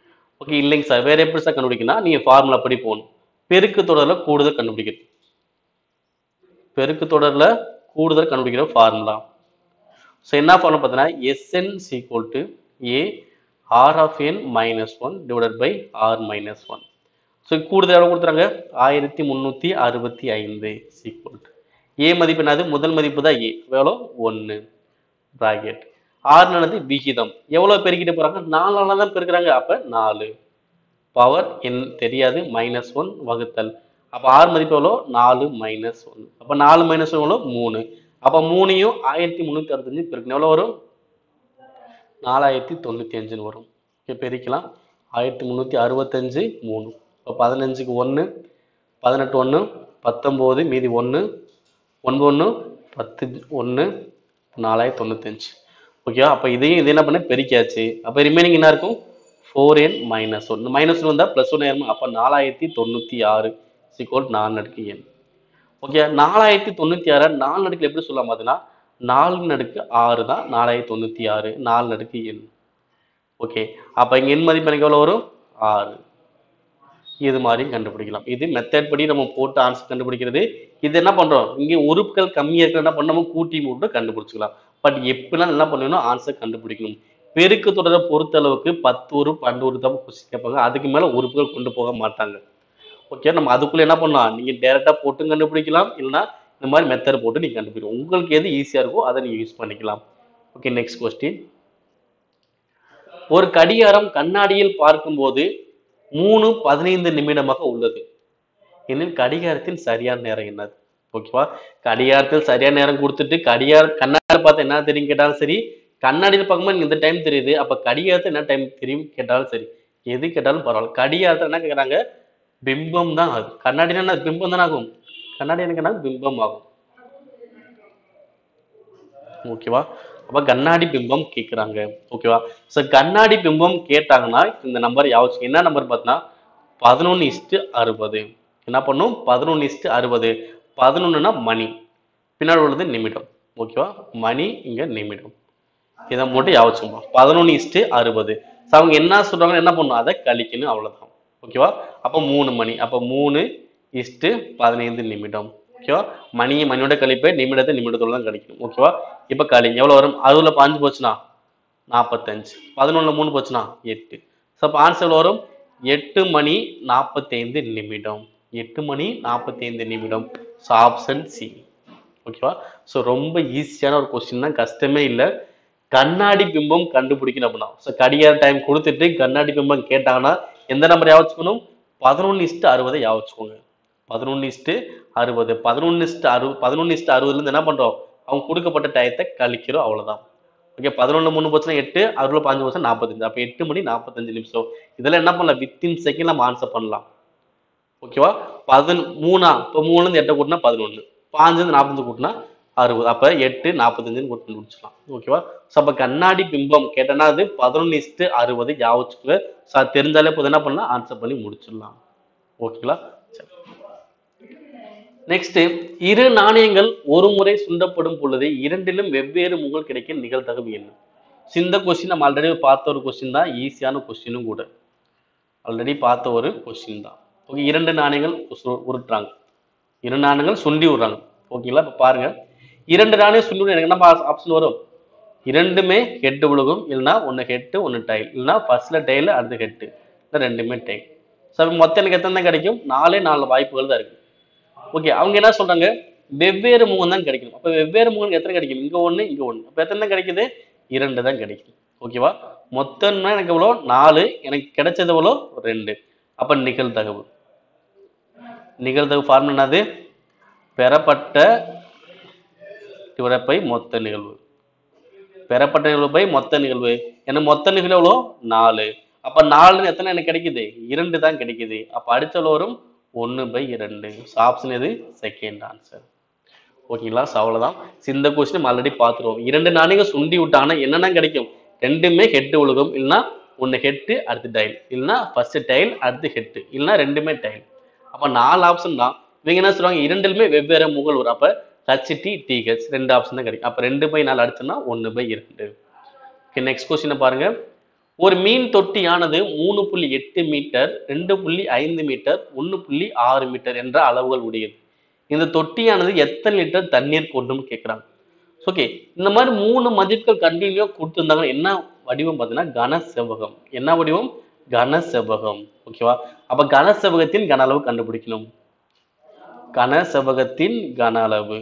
ஓகே இல்லைங்க சார் வேற எப்படி சார் கண்டுபிடிக்கணும் நீங்க ஃபார்முலா படி போகணும் பெருக்கு தொடர்ல கூடுதல் கண்டுபிடிக்கிறது பெருக்கு தொடர்ல கூடுதல் கண்டுபிடிக்கிற ஃபார்முலா ஸோ என்ன ஃபார்முலா பார்த்தீங்கன்னா S n equal to a r of n minus one divided by r minus one so கூடுதல் எவ்வளோ கொடுத்துறாங்க ஆயிரத்தி முந்நூற்றி அறுபத்தி ஐந்து சீக்வல் டு ஏ மதிப்பு என்னது முதல் மதிப்பு தான் ஏ எவ்வளோ ஒன்று ப்ராக்கெட் ஆறுனானது விகிதம் எவ்வளோ பெருக்கிட்டு போகிறாங்க நாலால தான் பெருக்குறாங்க அப்போ நாலு பவர் என் தெரியாது மைனஸ் ஒன் வகுத்தல் அப்போ ஆறு மதிப்பு எவ்வளோ நாலு மைனஸ் ஒன் அப்போ நாலு மைனஸ் ஒன் எவ்வளோ மூணு அப்போ மூணையும் ஆயிரத்தி முந்நூற்றி அறுபத்தஞ்சு பெருக்கணும் எவ்வளோ வரும் நாலாயிரத்தி தொண்ணூற்றி அஞ்சுன்னு வரும் ஓகே பெருக்கலாம் ஆயிரத்தி முந்நூற்றி அறுபத்தஞ்சு மூணு இப்போ பதினஞ்சுக்கு ஒன்று பதினெட்டு ஒன்று பத்தொம்போது மீதி ஒன்று ஒன்பது ஒன்று பத்து ஒன்று நாலாயிரத்தி தொண்ணூத்தஞ்சு ஓகேவா அப்போ இதையும் இது என்ன பண்ண பெருக்கியாச்சு அப்போ ரிமைனிங் என்ன இருக்கும் four n minus one minus one வந்தால் ப்ளஸ் ஒன் ஆயிருமா அப்போ நாலாயிரத்தி தொண்ணூற்றி ஆறு சிக்கோல் நாலு நடுக்கு எண் ஓகே நாலாயிரத்தி தொண்ணூற்றி ஆறு நாலு நடுக்கில் எப்படி சொல்லலாம் பார்த்தீங்கன்னா நாலு நடுக்கு ஆறு தான் நாலாயிரத்தி தொண்ணூற்றி ஆறு நாலு நடுக்கு எண் ஓகே அப்போ இங்கே எண் மதிப்பு எனக்கு எவ்வளோ வரும் ஆறு இது மாதிரி கண்டுபிடிக்கலாம் இது மெத்தட் படி நம்ம போட்டு ஆன்சர் கண்டுபிடிக்கிறது இது என்ன பண்றோம் இங்கே உறுப்புகள் கம்மியா இருக்கு என்ன பண்ண நம்ம கூட்டி போட்டு கண்டுபிடிச்சிக்கலாம் பட் எப்படிலாம் என்ன பண்ணணும் ஆன்சர் கண்டுபிடிக்கணும் பெருக்கு தொடரை பொறுத்த அளவுக்கு பத்து உறுப்பு பன்னெண்டு உறுப்பு தான் கொஸ்டின் கேட்பாங்க அதுக்கு மேல உறுப்புகள் கொண்டு போக மாட்டாங்க ஓகே நம்ம அதுக்குள்ள என்ன பண்ணலாம் நீங்க டைரக்டா போட்டும் கண்டுபிடிக்கலாம் இல்லைன்னா இந்த மாதிரி மெத்தட் போட்டு நீங்க கண்டுபிடிக்கலாம் உங்களுக்கு எது ஈஸியா இருக்கோ அதை நீங்க யூஸ் பண்ணிக்கலாம் ஓகே நெக்ஸ்ட் கொஸ்டின் ஒரு கடிகாரம் கண்ணாடியில் பார்க்கும்போது மூணு பதினைந்து நிமிடமாக உள்ளது எனில் கடிகாரத்தின் சரியான நேரம் என்னது ஓகேவா கடிகாரத்தில் சரியான நேரம் கொடுத்துட்டு கடிகார கண்ணாடி பார்த்து என்ன தெரியும் கேட்டாலும் சரி கண்ணாடியில் பார்க்கும்போது எனக்கு இந்த டைம் தெரியுது அப்ப கடிகாரத்தில் என்ன டைம் தெரியும் கேட்டாலும் சரி எது கேட்டாலும் பரவாயில்ல கடிகாரத்தில் என்ன கேட்குறாங்க பிம்பம் தான் ஆகும் கண்ணாடினா என்ன பிம்பம் தானே ஆகும் கண்ணாடி எனக்கு என்ன பிம்பம் ஆகும் ஓகேவா அப்ப கண்ணாடி பிம்பம் கேட்குறாங்க ஓகேவா ஸோ கண்ணாடி பிம்பம் கேட்டாங்கன்னா இந்த நம்பர் யாவச்சு என்ன நம்பர் பார்த்தீங்கன்னா பதினொன்று இஸ்ட்டு அறுபது என்ன பண்ணும் பதினொன்று இஸ்ட்டு அறுபது பதினொன்றுனா மணி பின்னாடி உள்ளது நிமிடம் ஓகேவா மணி இங்க நிமிடம் இதை மட்டும் யாவச்சுமா பதினொன்று இஸ்ட்டு அறுபது ஸோ அவங்க என்ன சொல்றாங்க என்ன பண்ணும் அதை கழிக்கணும் அவ்வளவுதான் ஓகேவா அப்போ மூணு மணி அப்போ மூணு இஸ்ட்டு பதினைந்து நிமிடம் ஓகேவா மணியை மணியோட கழிப்பை நிமிடத்தை நிமிடத்தோட தான் கழிக்கணும் ஓகேவா இப்போ கழிங்க எவ்வளோ வரும் அதுல பாஞ்சு போச்சுன்னா நாற்பத்தஞ்சு பதினொன்றில் மூணு போச்சுன்னா எட்டு ஸோ அப்போ ஆன்சர் எவ்வளோ வரும் எட்டு மணி நாற்பத்தைந்து நிமிடம் எட்டு மணி நாற்பத்தைந்து நிமிடம் ஸோ ஆப்ஷன் சி ஓகேவா ஸோ ரொம்ப ஈஸியான ஒரு கொஸ்டின் தான் கஷ்டமே இல்லை கண்ணாடி பிம்பம் கண்டுபிடிக்கணும் அப்படின்னா ஸோ கடிகார டைம் கொடுத்துட்டு கண்ணாடி பிம்பம் கேட்டாங்கன்னா எந்த நம்பர் யாவச்சுக்கணும் பதினொன்று இஸ்ட்டு அறுபதை யாவச்சுக்கோங்க பதினொன்று இஸ்ட்டு அறுபது பதினொன்று இஸ்ட்டு அறு பதினொன்று இஸ்ட்டு அறுபதுலேருந்து என்ன பண்ணுறோம் அவங்க கொடுக்கப்பட்ட டயத்தை கழிக்கிறோம் அவ்வளவுதான் ஓகே பதினொன்று மூணு போச்சுன்னா எட்டு அறுபது பாஞ்சு போச்சுன்னா நாற்பத்தஞ்சு அப்போ எட்டு மணி நாற்பத்தஞ்சு நிமிஷம் இதெல்லாம் என்ன பண்ணலாம் வித்தின் செகண்ட் நம்ம ஆன்சர் பண்ணலாம் ஓகேவா பதின மூணா இப்போ மூணுலேருந்து எட்டை கூட்டினா பதினொன்று பாஞ்சுலேருந்து நாற்பத்தஞ்சு கூட்டினா அறுபது அப்போ எட்டு நாற்பத்தஞ்சுன்னு கூட்டி முடிச்சிடலாம் ஓகேவா ஸோ அப்போ கண்ணாடி பிம்பம் கேட்டேன்னா அது பதினொன்று இஸ்ட்டு அறுபது யாவச்சுக்கு ஸோ தெரிஞ்சாலே போதும் என்ன பண்ணலாம் ஆன்சர் பண்ணி முடிச்சிடலாம் ஓகேங்களா சரி நெக்ஸ்ட் இரு நாணயங்கள் ஒரு முறை சுண்டப்படும் பொழுது இரண்டிலும் வெவ்வேறு முகல் கிடைக்க நிகழ்தகவு என்ன So, இந்த கொஸ்டின் நம்ம ஆல்ரெடி பார்த்த ஒரு கொஸ்டின் தான் ஈஸியான கொஸ்டினும் கூட ஆல்ரெடி பார்த்த ஒரு கொஸ்டின் தான் ஓகே இரண்டு நாணயங்கள் சு- உருட்டுறாங்க இரு நாணயங்கள் சுண்டி விடுறாங்க ஓகேங்களா இப்போ பாருங்க இரண்டு நாணயம் சுண்டி விட எனக்கு என்ன ஆப்ஷன் வரும் இரண்டுமே ஹெட்டு விழுகும் இல்லைன்னா ஒன்று ஹெட்டு ஒன்று டைல் இல்லைன்னா ஃபர்ஸ்ட்ல டைல் அடுத்து ஹெட்டு இல்லை ரெண்டுமே டைல் ஸோ மொத்தம் எனக்கு எத்தனை தான் கிடைக்கும் நாலே நாலு வாய்ப்புகள் தான் இருக்கு ஓகே அவங்க என்ன சொல்றாங்க வெவ்வேறு முகம் தான் கிடைக்கும் அப்ப வெவ்வேறு முகம் எத்தனை கிடைக்கும் இங்க ஒண்ணு இங்க ஒண்ணு அப்ப எத்தனை தான் கிடைக்குது இரண்டு தான் கிடைக்கும் ஓகேவா மொத்தம்னா எனக்கு எவ்வளோ நாலு எனக்கு கிடைச்சது எவ்வளோ ரெண்டு அப்ப நிகழ்தகவு நிகழ்தகவு ஃபார்முலா என்னது பெறப்பட்ட டிவைட் பை மொத்த நிகழ்வு பெறப்பட்ட நிகழ்வு பை மொத்த நிகழ்வு எனக்கு மொத்த நிகழ்வு எவ்வளோ நாலு அப்ப நாலுன்னு எத்தனை எனக்கு கிடைக்குது இரண்டு தான் கிடைக்குது அப்ப அடுத்த வரும் ஒன்று பை இரண்டு ஆப்ஷன் எது செகண்ட் ஆன்சர் ஓகேங்களா ஸோ அவ்வளோதான் So, இந்த கொஸ்டின் ஆல்ரெடி பார்த்துருவோம் இரண்டு நாணயங்கள் சுண்டி விட்டாங்கன்னா என்னென்ன கிடைக்கும் ரெண்டுமே ஹெட்டு விழுகும் இல்லைன்னா ஒன்று ஹெட்டு அடுத்து டைல் இல்லைன்னா ஃபர்ஸ்ட் டைல் அடுத்து ஹெட்டு இல்லைன்னா ரெண்டுமே டைல் அப்போ நாலு ஆப்ஷன் தான் இவங்க என்ன சொல்லுவாங்க இரண்டிலுமே வெவ்வேறு முகல் வரும் அப்போ ஹச்டி டிஹெச் ரெண்டு ஆப்ஷன் தான் கிடைக்கும் அப்போ ரெண்டு பை நாலு அடிச்சோன்னா ஒன்று பை இரண்டு ஓகே நெக்ஸ்ட் கொஸ்டினை பாருங்க ஒரு மீன் தொட்டியானது மூணு புள்ளி எட்டு மீட்டர் ரெண்டு புள்ளி ஐந்து மீட்டர் ஒன்று புள்ளி ஆறு மீட்டர் என்ற அளவுகள் உடையது இந்த தொட்டியானது எத்தனை லிட்டர் தண்ணீர் கொண்டும் கேட்குறாங்க ஓகே இந்த மாதிரி மூணு மதிப்புகள் கண்டினியூ கொடுத்துருந்தாங்க என்ன வடிவம் பார்த்தீங்கன்னா கன செவ்வகம் என்ன வடிவம் கன செவ்வகம் ஓகேவா அப்ப கன செவ்வகத்தின் கன அளவு கண்டுபிடிக்கணும் கன செவ்வகத்தின் கன அளவு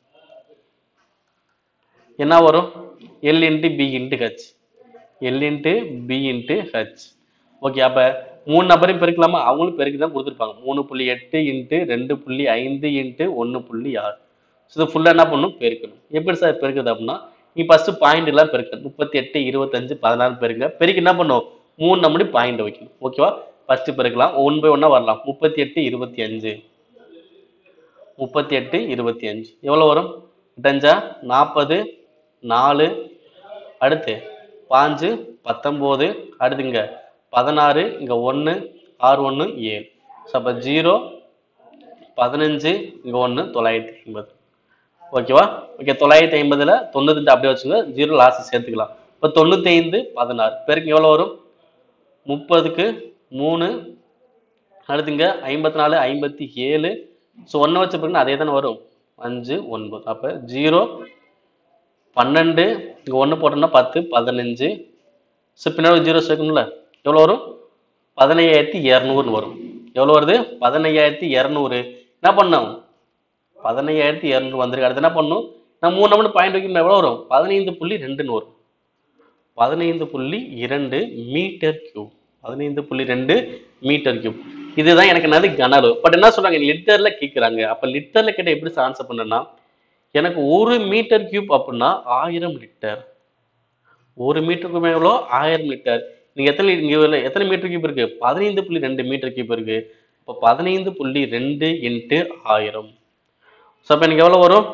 என்ன வரும் l into b into h l into b into h okay அப்போ மூணு நம்பரையும் பெருக்கலாமா அவங்களும் பெருக்கி தான் கொடுத்துருப்பாங்க மூணு புள்ளி எட்டு இன்ட்டு ரெண்டு புள்ளி ஐந்து இன்ட்டு ஒன்று புள்ளி ஆறு ஸோ இது ஃபுல்லாக என்ன பண்ணணும் பெருக்கணும் எப்படி சார் பெருக்குது அப்படின்னா நீ ஃபஸ்ட்டு பாயிண்ட் எல்லாம் பெருக்கணும் முப்பத்தி எட்டு இருபத்தஞ்சு பதினாறு பெருங்க பெருக்கி என்ன பண்ணும் மூணு நம்படி பாயிண்ட் வைக்கணும் ஓகேவா ஃபஸ்ட்டு பெருக்கலாம் ஒன் பை ஒன்றா வரலாம் முப்பத்தி எட்டு இருபத்தி அஞ்சு முப்பத்தி எட்டு இருபத்தி அஞ்சு எவ்வளோ வரும் எட்டஞ்சா நாற்பது நாலு அடுத்து பாஞ்சு பத்தொம்போது அடுத்து இங்கே பதினாறு இங்கே ஒன்று ஆறு ஒன்று ஏழு ஸோ அப்போ ஜீரோ பதினஞ்சு இங்கே ஒன்று தொள்ளாயிரத்தி ஐம்பது ஓகேவா ஓகே தொள்ளாயிரத்தி ஐம்பதில் தொண்ணூத்தஞ்சு அப்படியே வச்சுங்க ஜீரோ லாஸ்ட் சேர்த்துக்கலாம் இப்போ தொண்ணூற்றி ஐந்து பதினாறு பேருக்கு எவ்வளோ வரும் முப்பதுக்கு மூணு அடுத்துங்க ஐம்பத்தி நாலு ஐம்பத்தி ஏழு ஸோ ஒன்றை வச்ச பிறகு அதே தானே வரும் அஞ்சு ஒன்பது அப்போ ஜீரோ பன்னெண்டு இங்கே ஒன்று போட்டோம்னா பத்து பதினஞ்சு ஸோ பின்னாடி ஜீரோ சேர்க்கணும்ல எவ்வளோ வரும் பதினையாயிரத்தி இரநூறுன்னு வரும் எவ்வளோ வருது பதினையாயிரத்தி இரநூறு என்ன பண்ணோம் பதினையாயிரத்தி இரநூறு வந்திருக்கு அடுத்து என்ன பண்ணும் நான் மூணு நம்பர் பாயிண்ட் வைக்கணும் எவ்வளோ வரும் பதினைந்து புள்ளி ரெண்டுன்னு வரும் பதினைந்து புள்ளி இரண்டு மீட்டர் கியூப் பதினைந்து புள்ளி ரெண்டு மீட்டர் கியூப் இதுதான் எனக்கு என்னது கன அளவு பட் என்ன சொல்றாங்க லிட்டர்ல கேட்குறாங்க அப்ப லிட்டர்ல கேட்ட எப்படி ஆன்சர் பண்ணனா எனக்கு ஒரு மீட்டர் கியூப் அப்படின்னா ஆயிரம் லிட்டர் ஒரு மீட்டர் கியூப் எவ்வளோ ஆயிரம் லிட்டர் நீங்க எத்தனை இங்க உள்ள எத்தனை மீட்டர் கியூப் இருக்கு பதினைந்து புள்ளி ரெண்டு மீட்டர் கியூப் இருக்கு இப்போ பதினைந்து புள்ளி ரெண்டு இன்ட்டு ஆயிரம் ஸோ அப்போ எனக்கு எவ்வளோ வரும்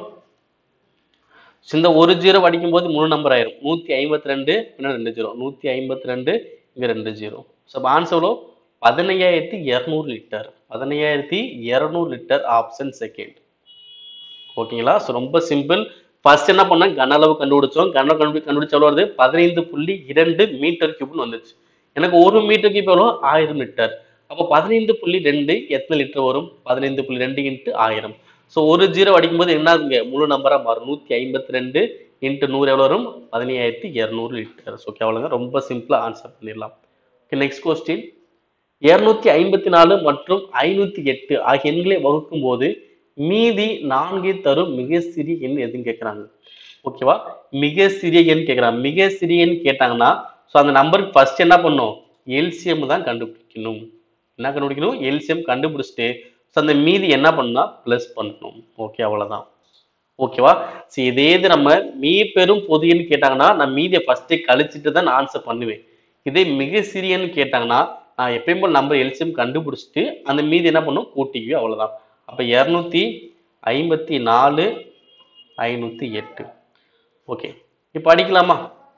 So, இந்த ஒரு ஜீரோ அடிக்கும் போது முழு நம்பர் ஆயிரும் நூற்றி ஐம்பத்தி ரெண்டு பின்னாடி ரெண்டு ஜீரோ நூற்றி ஐம்பத்தி ரெண்டு இங்கே ரெண்டு ஜீரோ ஸோ அப்போ ஆன்சர் எவ்வளோ பதினையாயிரத்தி இரநூறு லிட்டர் பதினையாயிரத்தி இரநூறு லிட்டர் ஆப்ஷன் செகண்ட் ஓகேங்களா ஸோ ரொம்ப சிம்பிள் ஃபர்ஸ்ட் என்ன பண்ணோம் கன அளவு கண்டுபிடிச்சோம் கன கண்டு கண்டுபிடிச்ச எவ்வளோ வருது பதினைந்து புள்ளி இரண்டு மீட்டர் கியூப்னு வந்துச்சு எனக்கு ஒரு மீட்டர் கியூப் எவ்வளோ ஆயிரம் லிட்டர் அப்போ பதினைந்து புள்ளி ரெண்டு எத்தனை லிட்டர் வரும் பதினைந்து புள்ளி ரெண்டு இன்ட்டு ஆயிரம் ஸோ ஒரு ஜீரோ அடிக்கும்போது என்ன ஆகுங்க முழு நம்பராக மாறும் நூற்றி ஐம்பத்தி ரெண்டு இன்ட்டு நூறு எவ்வளோ வரும் பதினையாயிரத்தி இரநூறு லிட்டர் ஓகே அவ்வளோங்க ரொம்ப சிம்பிளாக ஆன்சர் பண்ணிடலாம் ஓகே நெக்ஸ்ட் கொஸ்டின் இருநூத்தி ஐம்பத்தி நாலு மற்றும் ஐநூத்தி எட்டு ஆகிய எண்களை வகுக்கும் போது மீதி நான்கை தரும் மிக சிறிய எண் எதுன்னு கேட்குறாங்க ஓகேவா மிக சிறிய எண் கேட்குறாங்க மிக சிறிய எண் கேட்டாங்கன்னா ஸோ அந்த நம்பருக்கு ஃபர்ஸ்ட் என்ன பண்ணும் எல்சிஎம் தான் கண்டுபிடிக்கணும் என்ன கண்டுபிடிக்கணும் எல்சிஎம் கண்டுபிடிச்சிட்டு ஸோ அந்த மீதி என்ன பண்ணா ப்ளஸ் பண்ணணும் ஓகே அவ்வளோதான் ஓகேவா சரி இதே இது நம்ம மீ பெரும் பொதியன்னு கேட்டாங்கன்னா நான் மீதியை ஃபர்ஸ்டே கழிச்சிட்டு தான் நான் ஆன்சர் பண்ணுவேன் இதே மிக சிறியன்னு கேட்டாங்கன்னா நான் எப்பயும் போல் நம்பர் எல்சிஎம் கண்டுபிடிச்சிட்டு அந்த மீதி என்ன பண்ணும் கூட்டிக்குவே அவ்வளவுதான் அப்போ இரநூத்தி ஐம்பத்தி நாலு ஐநூற்றி எட்டு ஓகே இப்போ அடிக்கலாமா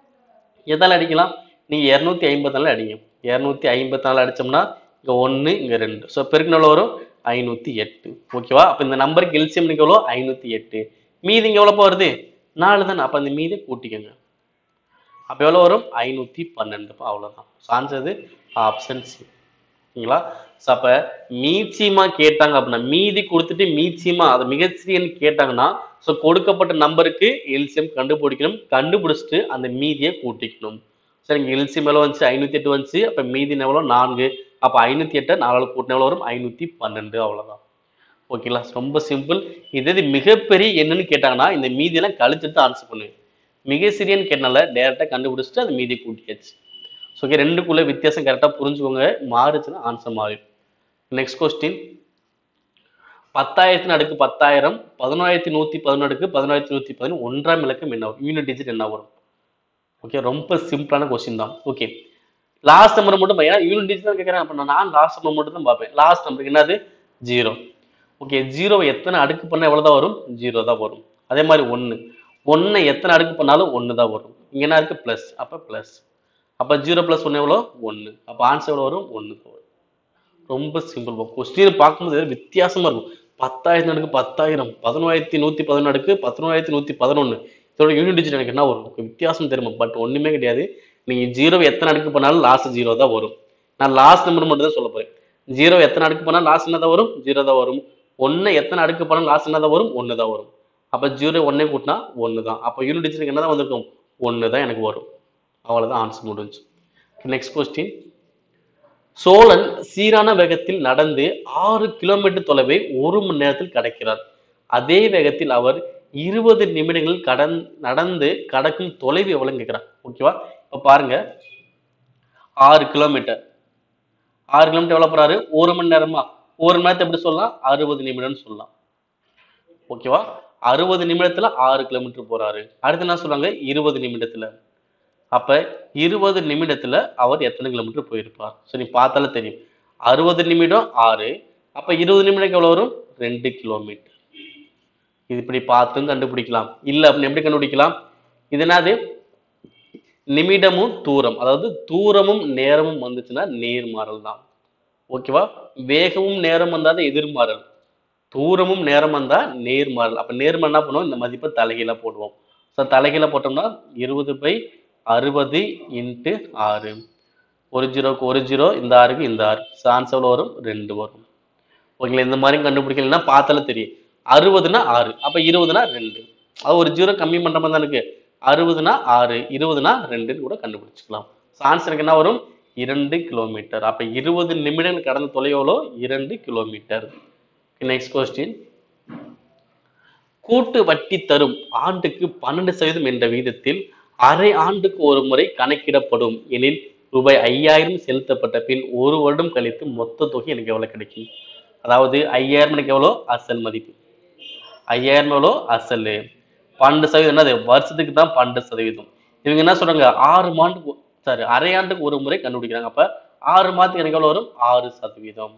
எதால அடிக்கலாம் நீங்கள் இரநூத்தி ஐம்பத்தி நாலு அடிங்க இரநூத்தி ஐம்பத்தி நாலு அடிச்சோம்னா இங்கே ஒன்று இங்கே ரெண்டு ஸோ பெருக்கு எவ்வளோ வரும் ஐநூற்றி எட்டு ஓகேவா அப்போ இந்த நம்பருக்கு எல்சிஎம் எவ்வளோ ஐநூற்றி எட்டு மீதி இங்கே எவ்வளோப்பா வருது நாலு தானே அப்போ அந்த மீதி கூட்டிக்கோங்க அப்போ எவ்வளோ வரும் ஐநூற்றி பன்னெண்டு அவ்வளோதான் சாஞ்சது ஆப்ஷன் சி ஓகேங்களா ஸோ அப்போ மீச்சியமா கேட்டாங்க அப்படின்னா மீதி கொடுத்துட்டு மீச்சியமா அதை மிகச்சிறியன்னு கேட்டாங்கன்னா ஸோ கொடுக்கப்பட்ட நம்பருக்கு எல்சிஎம் கண்டுபிடிக்கணும் கண்டுபிடிச்சிட்டு அந்த மீதியை கூட்டிக்கணும் சரி இங்கே எல்சிஎம் எவ்வளோ வந்துச்சு ஐநூற்றி எட்டு வந்துச்சு அப்போ மீதி எவ்வளோ நான்கு அப்போ ஐநூற்றி எட்டை நாலு கூட்டின எவ்வளோ வரும் ஐநூற்றி பன்னெண்டு அவ்வளோதான் ஓகேங்களா ரொம்ப சிம்பிள் இது இது மிகப்பெரிய என்னன்னு கேட்டாங்கன்னா இந்த மீதியெல்லாம் கழிச்சிட்டு தான் ஆன்சர் பண்ணுவேன் மிக சிறியன்னு கேட்டனால டேரெக்டாக கண்டுபிடிச்சிட்டு அந்த மீதி கூட்டியாச்சு ஸோ ஓகே ரெண்டுக்குள்ள வித்தியாசம் கரெக்டாக புரிஞ்சுக்கோங்க மாறுச்சுன்னா ஆன்சர் மாறிடும் நெக்ஸ்ட் கொஸ்டின் பத்தாயிரத்தின் அடுக்கு பத்தாயிரம் பதினோராயிரத்தி நூற்றி பதினொன்றுக்கு பதினோராயிரத்தி நூற்றி பதினொன்று ஒன்றாம் இலக்கம் என்ன வரும் யூனிட் டிஜிட் என்ன வரும் ஓகே ரொம்ப சிம்பிளான கொஸ்டின் தான் ஓகே லாஸ்ட் நம்பர் மட்டும் ஏன்னா யூனிட் டிஜிட் தான் கேட்குறேன் அப்போ நான் லாஸ்ட் நம்பர் மட்டும் தான் பார்ப்பேன் லாஸ்ட் நம்பருக்கு என்னது ஜீரோ ஓகே ஜீரோவை எத்தனை அடுக்கு பண்ணால் எவ்வளோ தான் வரும் ஜீரோ தான் வரும் அதே மாதிரி ஒன்று ஒன்றை எத்தனை அடுக்கு பண்ணாலும் ஒன்று தான் வரும் இங்கே என்ன இருக்குது ப்ளஸ் அப்போ ப்ளஸ் அப்போ ஜீரோ ப்ளஸ் ஒன்று எவ்வளோ ஒன்று அப்போ ஆன்சர் எவ்வளோ வரும் ஒன்று தான் வரும் ரொம்ப சிம்பிள் கொஸ்டின் பார்க்கும்போது வித்தியாசமா இருக்கும் பத்தாயிரத்தி அடுக்கு பத்தாயிரம் பதினோராயிரத்தி நூற்றி பதினொன்று அடுக்கு பதினோராயிரத்தி நூற்றி பதினொன்று இதோட யூனிட் டிஜிட் எனக்கு என்ன வரும் வித்தியாசம் தெரியுமா பட் ஒன்றுமே கிடையாது நீங்க ஜீரோ எத்தனை அடுக்கு பண்ணாலும் லாஸ்ட் ஜீரோ தான் வரும் நான் லாஸ்ட் நம்பர் மட்டும் தான் சொல்ல போறேன் ஜீரோ எத்தனை அடுக்கு பண்ணாலும் லாஸ்ட் என்ன தான் வரும் ஜீரோ தான் வரும் ஒன்று எத்தனை அடுக்கு பண்ணாலும் லாஸ்ட் என்ன தான் வரும் ஒன்று தான் வரும் அப்போ ஜீரோ ஒன்னே கூட்டினா ஒன்று தான் அப்போ யூனிட் டிஜிட் என்ன தான் வந்திருக்கும் ஒன்று தான் எனக்கு வரும் அவ்வளோதான் ஆன்சர் முடிஞ்சு நெக்ஸ்ட் கொஸ்டின் சோழன் சீரான வேகத்தில் நடந்து ஆறு கிலோமீட்டர் தொலைவை ஒரு மணி நேரத்தில் கடக்கிறார் அதே வேகத்தில் அவர் இருபது நிமிடங்கள் கடன் நடந்து கடக்கும் தொலைவு எவ்வளவுன்னு கேட்கிறார் ஓகேவா இப்ப பாருங்க ஆறு கிலோமீட்டர் ஆறு கிலோமீட்டர் எவ்வளவு போறாரு ஒரு மணி நேரமா ஒரு மணி நேரத்தை எப்படி சொல்லலாம் அறுபது நிமிடம்னு சொல்லலாம் ஓகேவா அறுபது நிமிடத்துல ஆறு கிலோமீட்டர் போறாரு அடுத்து என்ன சொல்றாங்க இருபது நிமிடத்துல அப்ப இருபது நிமிடத்துல அவர் எத்தனை கிலோமீட்டர் போயிருப்பார் ஸோ நீ பார்த்தாலே தெரியும் அறுபது நிமிடம் ஆறு அப்ப இருபது நிமிடம் எவ்வளவு வரும் ரெண்டு கிலோமீட்டர் இது இப்படி பார்த்தும் கண்டுபிடிக்கலாம் இல்ல அப்படின்னு எப்படி கண்டுபிடிக்கலாம் இது என்னது நிமிடமும் தூரம் அதாவது தூரமும் நேரமும் வந்துச்சுன்னா நேர்மாறல் தான் ஓகேவா வேகமும் நேரம் வந்தால் எதிர்மாறல் தூரமும் நேரம் வந்தா நேர்மாறல் அப்ப நேர்மாறல் என்ன பண்ணுவோம் இந்த மதிப்பை தலைகீழா போடுவோம் ஸோ தலைகீழா போட்டோம்னா இருபது பை அறுபது இன்ட்டு ஆறு ஒரு ஜீரோக்கு ஒரு ஜீரோ இந்த ஆறுக்கு இந்த ஆறு ஸோ ஆன்சர் எவ்வளோ வரும் ரெண்டு வரும் ஓகேங்களா இந்த மாதிரி கண்டுபிடிக்கலன்னா பார்த்தாலே தெரியும் அறுபதுனா ஆறு அப்ப இருபதுனா ரெண்டு அது ஒரு ஜீரோ கம்மி பண்ற மாதிரி தான் இருக்கு அறுபதுனா ஆறு இருபதுனா ரெண்டுன்னு கூட கண்டுபிடிச்சுக்கலாம் ஆன்சருக்கு என்ன வரும் இரண்டு கிலோமீட்டர் அப்ப இருபது நிமிடம் கடந்த தொலைவு எவ்வளோ இரண்டு கிலோமீட்டர் நெக்ஸ்ட் கொஸ்டின் கூட்டு வட்டி தரும் ஆண்டுக்கு பன்னெண்டு சதவீதம் என்ற விகிதத்தில் அரை ஆண்டுக்கு ஒரு முறை கணக்கிடப்படும் எனில் ரூபாய் ஐயாயிரம் செலுத்தப்பட்ட பின் ஒரு வருடம் கழித்து மொத்த தொகை எனக்கு எவ்வளவு கிடைக்கும் அதாவது ஐயாயிரம் எனக்கு எவ்வளோ அசல் மதிப்பு ஐயாயிரம் எவ்வளோ அசல் பன்னெண்டு சதவீதம் என்னது வருஷத்துக்கு தான் பன்னெண்டு சதவீதம் இவங்க என்ன சொல்றாங்க ஆறு மாண்டுக்கு சாரி அரை ஆண்டுக்கு ஒரு முறை கண்டுபிடிக்கிறாங்க அப்ப ஆறு மாதத்துக்கு எனக்கு எவ்வளோ வரும் ஆறு சதவீதம்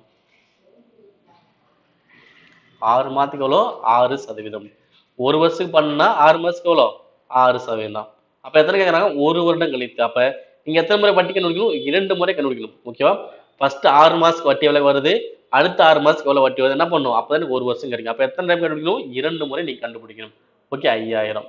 ஆறு மாதத்துக்கு எவ்வளோ ஆறு சதவீதம் ஒரு வருஷத்துக்கு பண்ணா ஆறு மாசத்துக்கு எவ்வளோ ஆறு சதவீதம் தான் அப்ப எத்தனை கேட்குறாங்க ஒரு வருடம் கழித்து அப்ப நீங்க எத்தனை முறை வட்டி கண்டுபிடிக்கணும் இரண்டு முறை கண்டுபிடிக்கணும் ஓகேவா ஃபர்ஸ்ட் ஆறு மாசத்துக்கு வட்டி எவ்வளவு வருது அடுத்த ஆறு மாசத்துக்கு எவ்வளவு வட்டி வருது என்ன பண்ணும் அப்பதான் ஒரு வருஷம் கிடைக்கும் அப்ப எத்தனை டைம் கண்டுபிடிக்கணும் இரண்டு முறை நீங்க கண்டுபிடிக்கணும் ஓகே ஐயாயிரம்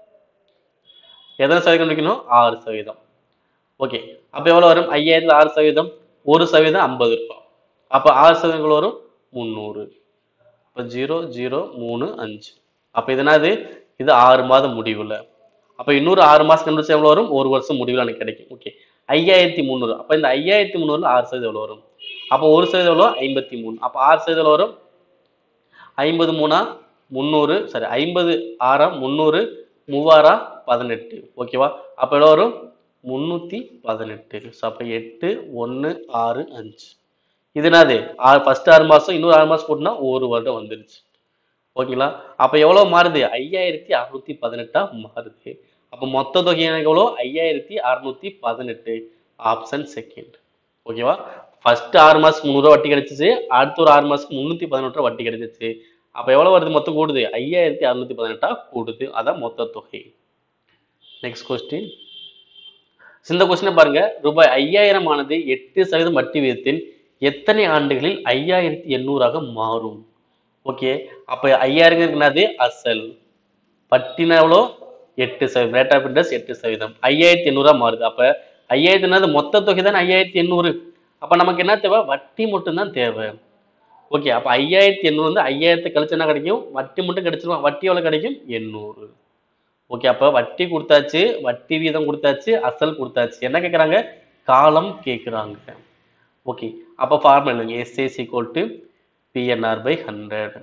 எத்தனை சதவீதம் கண்டுபிடிக்கணும் ஆறு சதவீதம் ஓகே அப்ப எவ்வளவு வரும் ஐயாயிரத்துல ஆறு சதவீதம் ஒரு சதவீதம் ஐம்பது ரூபாய் அப்ப ஆறு சதவீதம் எவ்வளவு வரும் முந்நூறு அப்ப ஜீரோ ஜீரோ மூணு அஞ்சு அப்ப இது என்னது இது ஆறு மாதம் முடிவுல அப்ப இன்னொரு ஆறு மாசம் கண்டுபிடிச்சா எவ்வளவு வரும் ஒரு வருஷம் முடிவுல எனக்கு கிடைக்கும் ஓகே ஐயாயிரத்தி முந்நூறு அப்ப இந்த ஐயாயிரத்தி முந்நூறுல ஆறு சதவீதம் எவ்வளவு வரும் அப்போ ஒரு சதவீதம் எவ்வளோ ஐம்பத்தி மூணு அப்போ ஆறு சதவீதம் எவ்வளவு வரும் ஐம்பது மூணா முந்நூறு சரி ஐம்பது ஆறா முந்நூறு மூவாரா பதினெட்டு ஓகேவா அப்போ எவ்வளோ வரும் முந்நூற்றி பதினெட்டு ஸோ அப்போ எட்டு ஒன்று ஆறு அஞ்சு இது என்னது ஆறு ஃபர்ஸ்ட் ஆறு மாதம் இன்னொரு ஆறு மாதம் போட்டுனா ஒரு வருடம் வந்துருச்சு ஓகேங்களா அப்போ எவ்வளோ மாறுது ஐயாயிரத்தி அறுநூத்தி பதினெட்டா மாறுது அப்போ மொத்த தொகை எனக்கு எவ்வளோ ஐயாயிரத்தி அறுநூத்தி பதினெட்டு ஆப்ஷன் செகண்ட் ஓகேவா ஃபர்ஸ்ட் ஆறு மாசத்துக்கு முந்நூறுவா வட்டி கிடைச்சிச்சு அடுத்த ஒரு ஆறு மாசத்துக்கு முந்நூற்றி பதினெட்டு ரூபா வட்டி கிடைச்சிச்சு அப்போ எவ்வளோ வருது மொத்தம் கூடுது ஐயாயிரத்தி அறுநூத்தி பதினெட்டா கூடுது அதான் மொத்த தொகை நெக்ஸ்ட் கொஸ்டின் இந்த கொஸ்டினை பாருங்க ரூபாய் ஐயாயிரம் ஆனது எட்டு சதவீதம் வட்டி விகிதத்தில் எத்தனை ஆண்டுகளில் ஐயாயிரத்தி எண்ணூறாக மாறும் ஓகே அப்ப ஐயாயிரம் என்னது அசல் வட்டினா எவ்வளோ எட்டு சதவீதம் ரேட் ஆஃப் இன்ட்ரெஸ்ட் எட்டு சதவீதம் ஐயாயிரத்தி எண்ணூறா மாறுது அப்ப ஐயாயிரத்தி என்னது மொத்த தொகை தான் ஐயாயிரத்தி எண்ணூறு அப்ப நமக்கு என்ன தேவை வட்டி மட்டும்தான் தேவை ஓகே அப்ப ஐயாயிரத்தி எண்ணூறு வந்து ஐயாயிரத்தை கழிச்சு என்ன கிடைக்கும் வட்டி மட்டும் கிடைச்சிருமா வட்டி எவ்வளவு கிடைக்கும் எண்ணூறு ஓகே அப்ப வட்டி கொடுத்தாச்சு வட்டி வீதம் கொடுத்தாச்சு அசல் கொடுத்தாச்சு என்ன கேட்குறாங்க காலம் கேட்குறாங்க ஓகே அப்போ ஃபார்முலா இல்லைங்க SI equal to PNR by hundred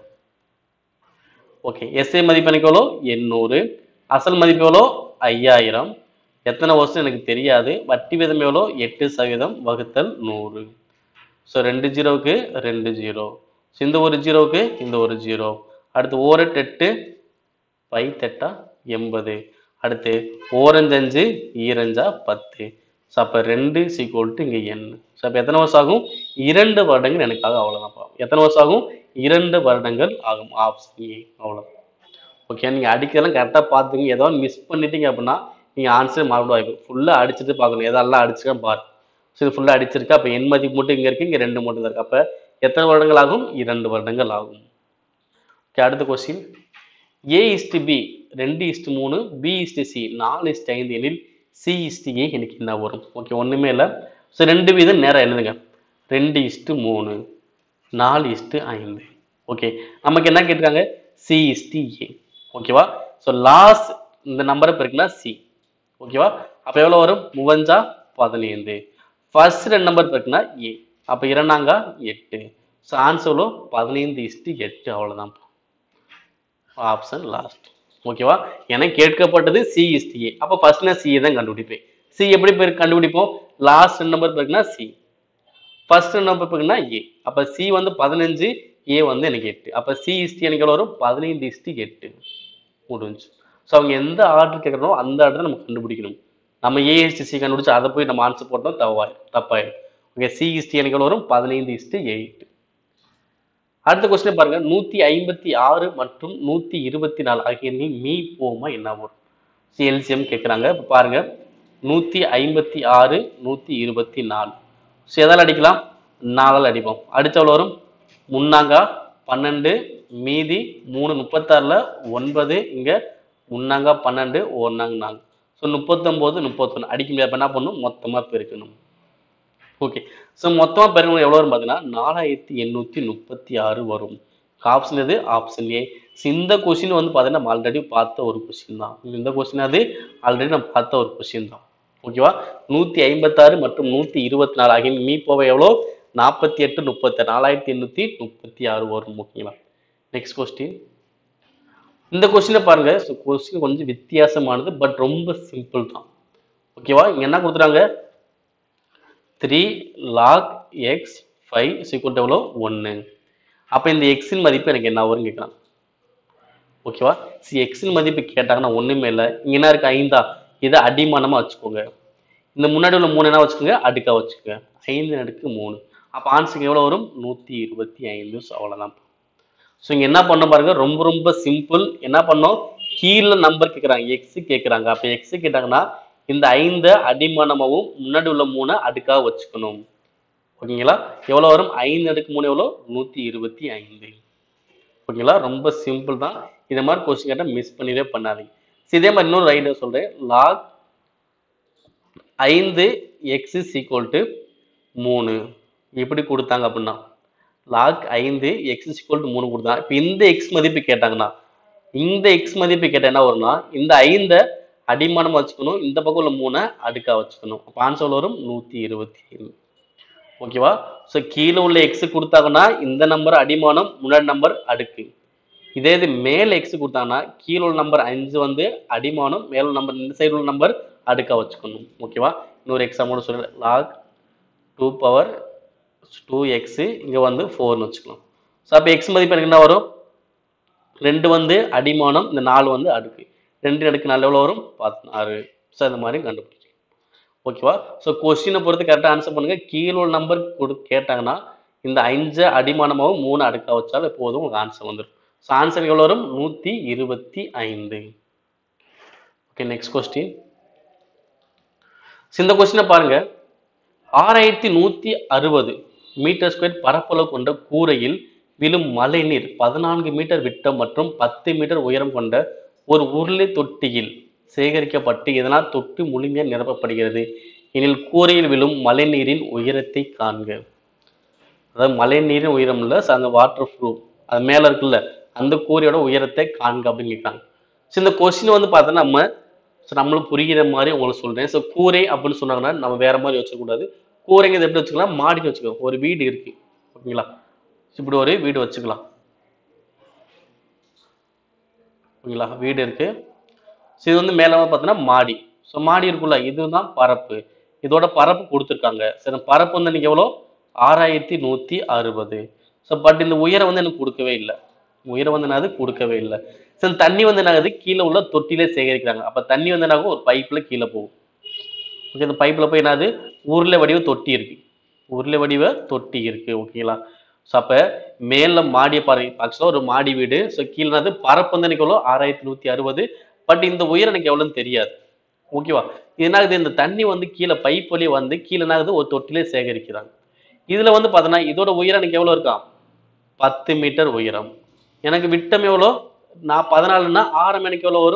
okay SI மதிப்பு எனக்கு எவ்வளோ எண்ணூறு அசல் மதிப்பு எவ்வளோ ஐயாயிரம் எத்தனை வருஷம் எனக்கு தெரியாது வட்டி வீதம் எவ்வளோ எட்டு சதவீதம் வகுத்தல் நூறு ஸோ ரெண்டு ஜீரோவுக்கு ரெண்டு ஜீரோ ஸோ இந்த ஒரு ஜீரோவுக்கு இந்த ஒரு ஜீரோ அடுத்து ஓரெட்டு எட்டு பை தெட்டா எண்பது அடுத்து ஓரஞ்சஞ்சு ஈரஞ்சா பத்து ஸோ அப்போ ரெண்டு சீக்குவல் டு இங்கே எண் ஸோ அப்போ எத்தனை வருஷம் ஆகும் இரண்டு வருடங்கள் எனக்காக அவ்வளோதான் எத்தனை வருஷம் ஆகும் இரண்டு வருடங்கள் ஆகும் ஆப்ஷன் ஏ அவ்வளோதான் ஓகே நீங்கள் அடிக்கிறதெல்லாம் கரெக்டாக பார்த்துங்க ஏதோ மிஸ் பண்ணிட்டீங்க அப்படின்னா நீங்கள் ஆன்சர் மறுபடியும் வாய்ப்பு ஃபுல்லாக அடிச்சுட்டு பார்க்கணும் எதெல்லாம் அடிச்சுக்கா பாரு ஸோ இது ஃபுல்லாக அடிச்சிருக்கு அப்போ என் மதிப்பு மட்டும் இங்கே இருக்குது இங்கே ரெண்டு மட்டும் தான் இருக்குது அப்போ எத்தனை வருடங்கள் ஆகும் இரண்டு வருடங்கள் ஆகும் ஓகே அடுத்த கொஸ்டின் ஏ இஸ்டு பி ரெண்டு இஸ்டு மூணு பி இஸ்டு சி நாலு இஸ்டு ஐந்து எனில் சி இஸ்டி ஏ எனக்கு என்ன வரும் ஓகே ஒன்றுமே இல்லை ஸோ ரெண்டு வீதம் நேரம் எழுதுங்க ரெண்டு இஸ்ட்டு மூணு நாலு இஸ்ட்டு ஐந்து ஓகே நமக்கு என்ன கேட்டிருக்காங்க சி இஸ்டி ஏ ஓகேவா ஸோ லாஸ்ட் இந்த நம்பரை பெருக்குனா சி ஓகேவா அப்போ எவ்வளோ வரும் மூவஞ்சா பதினைந்து ஃபர்ஸ்ட் ரெண்டு நம்பர் பெருக்குனா ஏ அப்போ இரண்டாங்கா எட்டு ஸோ ஆன்சர் எவ்வளோ பதினைந்து இஸ்ட்டு எட்டு அவ்வளோதான் ஆப்ஷன் லாஸ்ட் ஓகேவா எனக்கு கேட்கப்பட்டது சி இஸ்டி ஏ அப்போ ஃபர்ஸ்ட் நான் சியை தான் கண்டுபிடிப்பேன் சி எப்படி பேர் கண்டுபிடிப்போம் லாஸ்ட் நம்பர் இருக்குன்னா சி ஃபர்ஸ்ட் நம்பர் இருக்குன்னா ஏ அப்போ சி வந்து பதினஞ்சு ஏ வந்து எனக்கு எட்டு அப்போ சி இஸ்டி எனக்கு எவ்வளோ வரும் பதினைந்து இஸ்டி எட்டு முடிஞ்சு ஸோ அவங்க எந்த ஆர்டர் கேட்குறனோ அந்த ஆர்டரை நம்ம கண்டுபிடிக்கணும் நம்ம ஏஎஸ்டி சி கண்டுபிடிச்சு அதை போய் நம்ம ஆன்சர் போட்டோம் தவாயிரும் தப்பாயிரும் ஓகே சி இஸ்டி எனக்கு எவ்வளோ வரும் பதினைந்து இஸ்டி எயிட் அடுத்த கொஸ்டின் பாருங்க நூத்தி ஐம்பத்தி ஆறு மற்றும் நூத்தி இருபத்தி நாலு ஆகிய எண்ணி மீ போமா என்ன வரும் எல்சிஎம் கேட்குறாங்க இப்போ பாருங்க நூத்தி ஐம்பத்தி ஆறு நூத்தி இருபத்தி நாலு ஸோ எதால் அடிக்கலாம் நாலால் அடிப்போம் அடிச்சவள் வரும் முன்னாங்கா பன்னெண்டு மீதி மூணு முப்பத்தாறில் ஒன்பது இங்கே முன்னாங்கா பன்னெண்டு ஒன்னாங்க நாலு ஸோ முப்பத்தொம்போது முப்பத்தொன்று அடிக்க முடியாது அப்ப என்ன பண்ணணும் மொத்தமாக பெருக்கணும் ஓகே ஸோ மொத்தமாக பெருக்கணும் எவ்வளோ வரும் பார்த்தீங்கன்னா நாலாயிரத்தி எண்ணூற்றி முப்பத்தி ஆறு வரும் ஆப்ஷன் எது ஆப்ஷன் ஏ இந்த கொஸ்டின் வந்து பார்த்தீங்கன்னா நம்ம ஆல்ரெடி பார்த்த ஒரு கொஸ்டின் தான் இந்த கொஸ்டின் அது ஆல்ரெடி நம்ம பார்த்த ஒரு கொஸ்டின் தான் ஓகேவா நூற்றி ஐம்பத்தாறு மற்றும் நூற்றி இருபத்தி நாலு ஆகிய மீ போவை எவ்வளோ நாற்பத்தி எட்டு முப்பத்தி நாலாயிரத்தி எண்ணூற்றி முப்பத்தி ஆறு வரும் ஓகேங்களா நெக்ஸ்ட் கொஸ்டின் இந்த கொஸ்டினை பாருங்க ஸோ கொஸ்டின் கொஞ்சம் வித்தியாசமானது பட் ரொம்ப சிம்பிள் தான் ஓகேவா இங்க என்ன கொடுத்துறாங்க three log x five equal எவ்வளோ ஒன்று அப்போ இந்த எக்ஸின் மதிப்பு எனக்கு என்ன வரும்னு கேட்குறான் ஓகேவா சி எக்ஸின் மதிப்பு கேட்டாங்கன்னா ஒன்றுமே இல்லை இங்கே என்ன இருக்கு ஐந்தா இதை அடிமானமாக வச்சுக்கோங்க இந்த முன்னாடி உள்ள மூணு என்ன வச்சுக்கோங்க அடுக்கா வச்சுக்கோங்க ஐந்து அடுக்கு மூணு அப்போ ஆன்சருக்கு எவ்வளோ வரும் நூற்றி இருபத்தி ஐந்து ஸோ அவ்வளோதான் ஸோ இங்கே என்ன பண்ண பாருங்க ரொம்ப ரொம்ப சிம்பிள் என்ன பண்ணோம் கீழே நம்பர் கேட்குறாங்க எக்ஸ் கேட்குறாங்க அப்போ எக்ஸ் கேட்டாங்கன்னா இந்த ஐந்தை அடிமானமாகவும் முன்னாடி உள்ள மூணை அடுக்காக வச்சுக்கணும் ஓகேங்களா எவ்வளோ வரும் ஐந்து அடுக்கு மூணு எவ்வளோ நூற்றி இருபத்தி ஐந்து ஓகேங்களா ரொம்ப சிம்பிள் தான் இந்த மாதிரி கொஸ்டின் கேட்டால் மிஸ் பண்ணிடவே பண்ணாதீங்க சரி, இதே மாதிரி இன்னொரு ஐடியா சொல்கிறேன் லாக் ஐந்து எக்ஸ் இஸ் ஈக்குவல் டு மூணு எப்படி கொடுத்தாங்க அப்படின்னா லாக் ஐந்து எக்ஸ் இஸ் ஈக்குவல் டு மூணு கொடுத்தாங்க இப்போ இந்த எக்ஸ் மதிப்பு கேட்டாங்கன்னா இந்த எக்ஸ் மதிப்பு கேட்டால் என்ன வரும்னா இந்த ஐந்தை அடிமானமாக வச்சுக்கணும் இந்த பக்கம் உள்ள மூணை அடுக்கா வச்சுக்கணும் அப்போ ஆன்சர் வரும் நூற்றி இருபத்தி ஏழு ஓகேவா ஸோ கீழே உள்ள எக்ஸ் கொடுத்தாங்கன்னா இந்த நம்பர் அடிமானம் முன்னாடி நம்பர் அடுக்கு இதே இது மேல் எக்ஸ் கொடுத்தாங்கன்னா கீழே உள்ள நம்பர் அஞ்சு வந்து அடிமானம் மேல் உள்ள நம்பர் இந்த சைடு உள்ள நம்பர் அடுக்கா வச்சுக்கணும் ஓகேவா இன்னொரு எக்ஸாம்பிள் சொல்கிறேன் log two power two x இங்கே வந்து ஃபோர்னு வச்சுக்கலாம் ஸோ அப்போ எக்ஸ் மதிப்பு எனக்கு என்ன வரும் ரெண்டு வந்து அடிமானம் இந்த நாலு வந்து அடுக்கு ரெண்டு அடுக்கு நாலு எவ்வளோ வரும் பதினாறு ஸோ இந்த மாதிரி கண்டுபிடிக்கும் ஓகேவா ஸோ கொஸ்டினை பொறுத்து கரெக்டாக ஆன்சர் பண்ணுங்க கீழே உள்ள நம்பர் கொடு கேட்டாங்கன்னா இந்த அஞ்சு அடிமானமாகவும் மூணு அடுக்கா வச்சாலும் போதும் உங்களுக்கு ஆன்சர் வந்துடும் ஸோ ஆன்சர் எவ்வளோ வரும் நூற்றி இருபத்தி ஐந்து ஓகே நெக்ஸ்ட் கொஸ்டின் இந்த கொஸ்டினை பாருங்க ஆறாயிரத்தி நூற்றி அறுபது மீட்டர் ஸ்கொயர் பரப்பளவு கொண்ட கூரையில் விழும் மழைநீர் பதினான்கு மீட்டர் விட்டம் மற்றும் பத்து மீட்டர் உயரம் கொண்ட ஒரு உருளை தொட்டியில் சேகரிக்கப்பட்டு இதனால் தொட்டி முழுமையாக நிரப்பப்படுகிறது எனில் கூரையில் விழும் மழைநீரின் உயரத்தை காண்க அதாவது மழைநீரின் உயரம் இல்லை so அந்த வாட்டர் ஃப்ளோ அது மேலே இருக்குல்ல அந்த கூரையோட உயரத்தை காண்க அப்படின்னு கேட்குறாங்க ஸோ இந்த கொஸ்டின் வந்து பார்த்தா நம்ம ஸோ நம்மளுக்கு புரிகிற மாதிரி உங்களுக்கு சொல்கிறேன் ஸோ கூரை அப்படின்னு சொன்னாங்கன்னா நம்ம வேற மாதிரி வச்சுக்கூடாது கூரைங்கிறது எப்படி வச்சுக்கலாம் மாடின்னு வச்சுக்கலாம் ஒரு வீடு இருக்கு ஓகேங்களா இப்படி ஒரு வீடு வச்சுக்கலாம் ஓகேங்களா வீடு இருக்கு ஸோ இது வந்து மேலே பார்த்தோன்னா மாடி ஸோ மாடி இருக்குல்ல இதுதான் பரப்பு இதோட பரப்பு கொடுத்துருக்காங்க சரி இந்த பரப்பு வந்து எனக்கு எவ்வளோ ஆறாயிரத்தி நூற்றி அறுபது ஸோ பட் இந்த உயரம் வந்து எனக்கு கொடுக்கவே இல்லை உயரம் வந்து என்னது கொடுக்கவே இல்லை ஸோ இந்த தண்ணி வந்து என்னது கீழே உள்ள தொட்டிலே சேகரிக்கிறாங்க அப்போ தண்ணி வந்து என்னாகும் ஒரு பைப்பில் கீழே போகும் ஓகே இந்த பைப்பில் போய் என்னது உருளை வடிவ தொட்டி இருக்கு உருளை வடிவ தொட்டி இருக்கு ஓகேங்களா ஸோ அப்போ மேலே மாடியை பாருங்க ஆக்சுவலாக ஒரு மாடி வீடு ஸோ கீழே என்னது பரப்பு வந்து எனக்கு எவ்வளோ ஆறாயிரத்தி நூற்றி அறுபது பட் இந்த உயரம் எனக்கு எவ்வளோன்னு தெரியாது ஓகேவா இது என்ன ஆகுது இந்த தண்ணி வந்து கீழே பைப் வழியே வந்து கீழே என்ன ஆகுது ஒரு தொட்டிலே சேகரிக்கிறாங்க இதுல வந்து பார்த்தோன்னா இதோட உயரம் எனக்கு எவ்வளோ இருக்கா பத்து மீட்டர் உயரம் எனக்கு விட்டம் எவ்வளோ நான் பதினாலுன்னா ஆரம் எனக்கு எவ்வளோ வரும்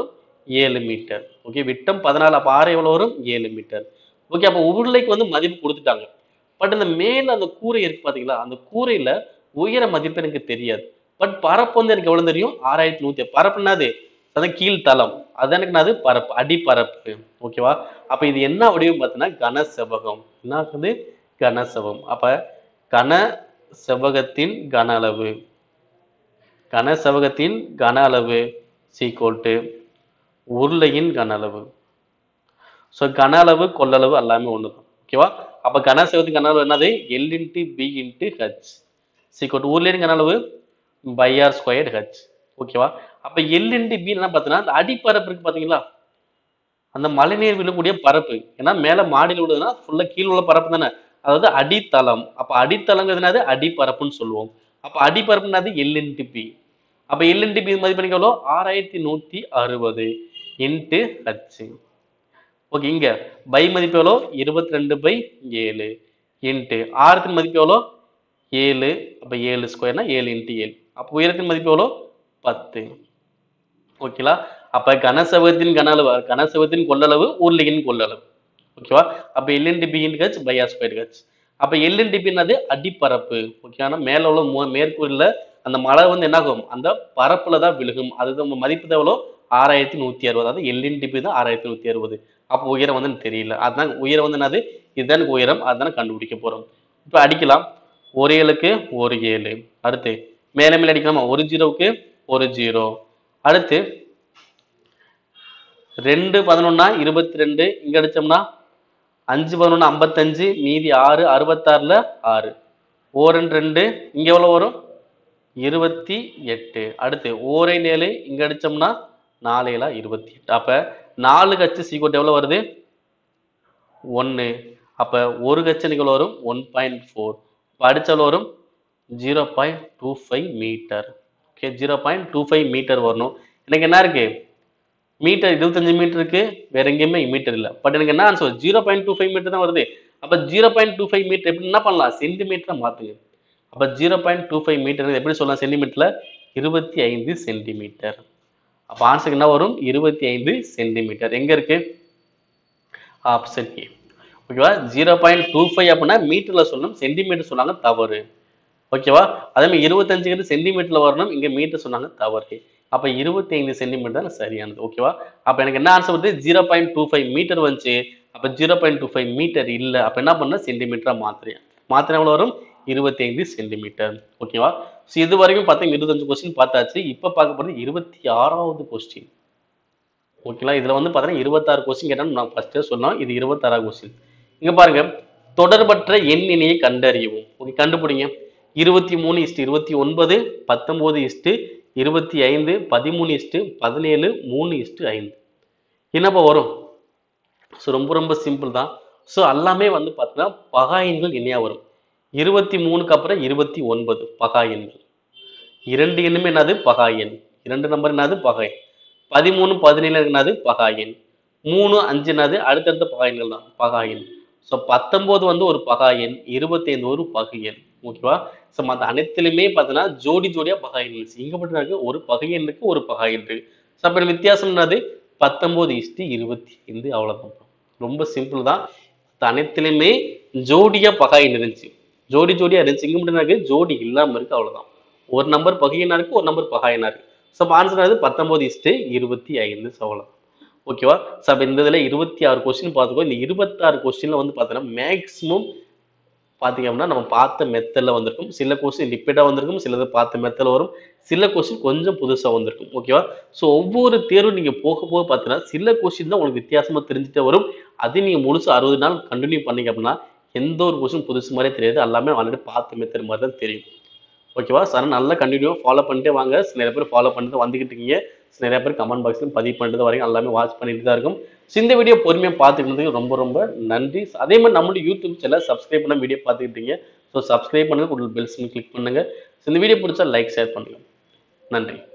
ஏழு மீட்டர் ஓகே விட்டம் பதினாலு அப்போ ஆறு எவ்வளோ வரும் ஏழு மீட்டர் ஓகே அப்போ உருளைக்கு வந்து மதிப்பு கொடுத்துட்டாங்க பட் இந்த மேல அந்த கூரை இருக்கு பாத்தீங்களா அந்த கூரையில உயர மதிப்பு எனக்கு தெரியாது பட் பரப்பு வந்து எனக்கு எவ்வளவு தெரியும் ஆறாயிரத்தி நூத்தி பரப்பு என்னது அதான் கீழ்த்தளம் அது எனக்கு என்னது பரப்பு அடிப்பரப்பு ஓகேவா அப்ப இது என்ன வடிவம் பார்த்தீங்கன்னா கன செவ்வகம் என்ன ஆகுது கன செவ்வகம் அப்ப கன செவ்வகத்தின் கன அளவு கன செவ்வகத்தின் கன அளவு சீக்கோட்டு உருளையின் கன அளவு ஸோ கன அளவு கொள்ளளவு எல்லாமே ஒன்று தான் ஓகேவா அப்போ கன செவ்வகத்தின் கன அளவு என்னது l into b into h சீக்கோட்டு உருளையின் கன அளவு பை ஆர் ஸ்கொயர்டு ஹெச் ஓகேவா அப்போ எல் இன்ட்டு பி என்ன பார்த்தீங்கன்னா அந்த அடிப்பரப்பு இருக்கு பார்த்தீங்களா அந்த மழைநீர் விழக்கூடிய பரப்பு ஏன்னா மேலே மாடியில் விழுதுன்னா ஃபுல்லாக கீழே உள்ள பரப்பு தானே அதாவது அடித்தளம் அப்போ அடித்தளங்கிறது என்னது அடிப்பரப்புன்னு சொல்லுவோம் அப்போ அடிப்பரப்புனது எல் இன்ட்டு பி அப்போ எல் இன்ட்டு பி மதிப்பு எவ்வளோ ஆறாயிரத்தி நூற்றி அறுபது இன்ட்டு ஹச் ஓகே இங்க பை மதிப்பு எவ்வளோ இருபத்தி ரெண்டு பை ஏழு இன்ட்டு ஆரத்தின் மதிப்பு எவ்வளோ ஏழு அப்போ ஏழு ஸ்கொயர்னா ஏழு இன்ட்டு ஏழு அப்போ உயரத்தின் மதிப்பு எவ்வளோ பத்து ஓகேலா அப்ப கனசெவகத்தின் கன அளவு கனசெவகத்தின் கொள்ளளவு உருளையின் கொள்ளளவு ஓகேவா அப்ப l into b into h pi r square h அப்ப எல் இன்டி பின்னது அடிப்பரப்பு ஓகேவா மேல உள்ள மு- மேற்கூறில் அந்த மழை வந்து என்ன ஆகும் அந்த பரப்புல தான் விழுகும் அதுதான் மதிப்பு தான் எவ்வளோ ஆறாயிரத்தி நூத்தி அறுபது அதாவது எல் இன்டி பி தான் ஆறாயிரத்தி நூத்தி அறுபது அப்போ உயரம் வந்து எனக்கு தெரியல அதுதான் உயரம் வந்து என்னது இதுதான் எனக்கு உயரம் அதுதான் கண்டுபிடிக்க போறோம் இப்போ அடிக்கலாம் ஒரு ஏழுக்கு ஒரு ஏழு அடுத்து மேலே மேலே அடிக்கலாமா ஒரு ஜீரோவுக்கு ஒரு ஜீரோ அடுத்து ரெண்டு பதினொன்னா இருபத்தி ரெண்டு இங்க அடிச்சோம்னா அஞ்சு பதினொன்று ஐம்பத்தஞ்சு மீதி ஆறு அறுபத்தாறுல ஆறு ஓ ரெண்டு ரெண்டு இங்க எவ்வளவு வரும் இருபத்தி எட்டு அடுத்து ஓரை ஏழு இங்க அடிச்சோம்னா நாலு ஏழா இருபத்தி எட்டு அப்ப நாலு கச்சு சீக்கோட் எவ்வளவு வருது ஒன்று அப்ப ஒரு கச்சு எவ்வளவு வரும் ஒன் பாயிண்ட் ஃபோர் இப்போ அடிச்ச எவ்வளவு வரும் zero point two five metre okay zero point two five metre வரணும் எனக்கு என்ன இருக்கு மீட்டர் இருபத்தஞ்சு மீட்டர் இருக்கு வேற எங்கேயுமே மீட்டர் இல்லை பட் எனக்கு என்ன answer zero point two five metre தான் வருது அப்ப zero point two five metre எப்படி என்ன பண்ணலாம் சென்டிமீட்டரை மாத்துங்க அப்ப zero point two five metre எப்படி சொல்லலாம் சென்டிமீட்டர்ல இருபத்தி ஐந்து சென்டிமீட்டர் அப்ப ஆன்சர் என்ன வரும் இருபத்தி ஐந்து சென்டிமீட்டர் எங்க இருக்கு ஆப்ஷன் ஏ ஓகேவா ஜீரோ பாயிண்ட் டூ ஃபைவ் அப்படின்னா மீட்டர்ல சொல்லணும் சென்டிமீட்டர் சொன்னாங்க தவறு ஓகேவா அதே மாதிரி இருபத்தஞ்சுங்கிறது சென்டிமீட்டர்ல வரணும் இங்க மீட்டர் சொன்னாங்க தவறு அப்ப இருபத்தி ஐந்து சென்டிமீட்டர் தான் சரியானது ஓகேவா அப்ப எனக்கு என்ன ஆன்சர் வருது zero point two five metre வந்துச்சு அப்ப zero point two five metre இல்ல அப்ப என்ன பண்ண சென்டிமீட்டரா மாத்துறேன் மாத்திரம் எவ்வளவு வரும் இருபத்தி ஐந்து சென்டிமீட்டர் ஓகேவா ஸோ இது வரைக்கும் பார்த்தீங்க இருபத்தஞ்சு கொஸ்டின் பார்த்தாச்சு இப்போ பார்க்க போறது இருபத்தி ஆறாவது கொஸ்டின் ஓகேங்களா இதுல வந்து பார்த்தீங்கன்னா இருபத்தாறு கொஸ்டின் கேட்டாலும் நான் ஃபர்ஸ்டே சொன்னோம் இது இருபத்தாறாவது கொஸ்டின் இங்க பாருங்க தொடர்பற்ற எண் இணையை கண்டறியவும் ஓகே கண்டுபிடிங்க இருபத்தி மூணு இஸ்டு இருபத்தி ஒன்பது பத்தொன்பது இஸ்டு இருபத்தி ஐந்து பதிமூணு இஸ்டு பதினேழு மூணு இஸ்டு ஐந்து என்னப்பா வரும் ஸோ ரொம்ப ரொம்ப சிம்பிள் தான் ஸோ எல்லாமே வந்து பார்த்தீங்கன்னா பகாயன்கள் இணையா வரும் இருபத்தி மூணுக்கு அப்புறம் இருபத்தி ஒன்பது பகாயன்கள் இரண்டு எண்ணுமே என்னது பகாயன் இரண்டு நம்பர் என்னது பகாயன் பதிமூணு பதினேழு என்னது பகாயன் மூணு அஞ்சு என்னது அடுத்தடுத்த பகாயன்கள் தான் பகாயன் ஸோ பத்தொன்பது வந்து ஒரு பகாயன் இருபத்தைந்து ஒரு பகையன் ஓகேவா ஸோ மற்ற அனைத்துலையுமே பார்த்தீங்கன்னா ஜோடி ஜோடியா பகாயன் இருந்துச்சு இங்க மட்டும் இருக்கு ஒரு பகையன் இருக்கு ஒரு பகாயன் இருக்கு ஸோ அப்போ வித்தியாசம் என்னது பத்தொன்பது இஸ்டி இருபத்தி ஐந்து அவ்வளோதான் ரொம்ப சிம்பிள் தான் மத்த அனைத்துலையுமே ஜோடியா பகாயன் இருந்துச்சு ஜோடி ஜோடியா இருந்துச்சு இங்க மட்டும் இருக்கு ஜோடி இல்லாம இருக்கு அவ்வளவுதான் ஒரு நம்பர் பகையனா இருக்கு ஒரு நம்பர் பகாயனா இருக்கு ஸோ ஆன்சர் ஆகுது பத்தொன்பது இஸ்டு இருபத்தி ஐந்து ஸோ அவ்வளவுதான் ஓகேவா ஸோ அப்போ இந்த இதில் இருபத்தி ஆறு கொஸ்டின் பார்த்துக்கோ இந்த இருபத்தாறு கொஸ்டினில் வந்து பார்த்தீங்கன்னா மேக்ஸிமம் பார்த்தீங்க அப்படின்னா நம்ம பார்த்த மெத்தடில் வந்திருக்கும் சில கொஸ்டின் ரிப்பீட்டாக வந்திருக்கும் சிலது பார்த்த மெத்தடில் வரும் சில கொஸ்டின் கொஞ்சம் புதுசாக வந்திருக்கும் ஓகேவா ஸோ ஒவ்வொரு தேர்வும் நீங்கள் போக போக பார்த்தீங்கன்னா சில கொஸ்டின் தான் உங்களுக்கு வித்தியாசமாக தெரிஞ்சுட்டே வரும் அது நீங்கள் முழுசு அறுபது நாள் கண்டினியூ பண்ணீங்க அப்படின்னா எந்த ஒரு கொஸ்டின் புதுசு மாதிரியே தெரியாது எல்லாமே ஆல்ரெடி பார்த்த மெத்தட் மாதிரி தான் தெரியும் ஓகேவா சார் நல்லா கண்டினியூ ஃபாலோ பண்ணிட்டே வாங்க சில நிறைய பேர் ஃபாலோ பண்ணிட்டு வந்துகிட்டு இருக்கீங்க சில நிறைய பேர் கமெண்ட் பாக்ஸ்லையும் பதிவு பண்ணிட்டு தான் வரைக்கும் எல்லாமே வாட்ச் பண்ணிட்டு தான் இருக்கும் So, இந்த வீடியோ பொறுமையாக பார்த்துக்கிட்டதுக்கு ரொம்ப ரொம்ப நன்றி அதே மாதிரி நம்மளுடைய யூடியூப் சேனல் சப்ஸ்கிரைப் பண்ண வீடியோ பார்த்துக்கிட்டு இருக்கீங்க ஸோ சப்ஸ்கிரைப் பண்ணுங்க ஒரு பெல்ஸ் கிளிக் பண்ணுங்க So, இந்த வீடியோ பிடிச்சா லைக் ஷேர் பண்ணுங்க நன்றி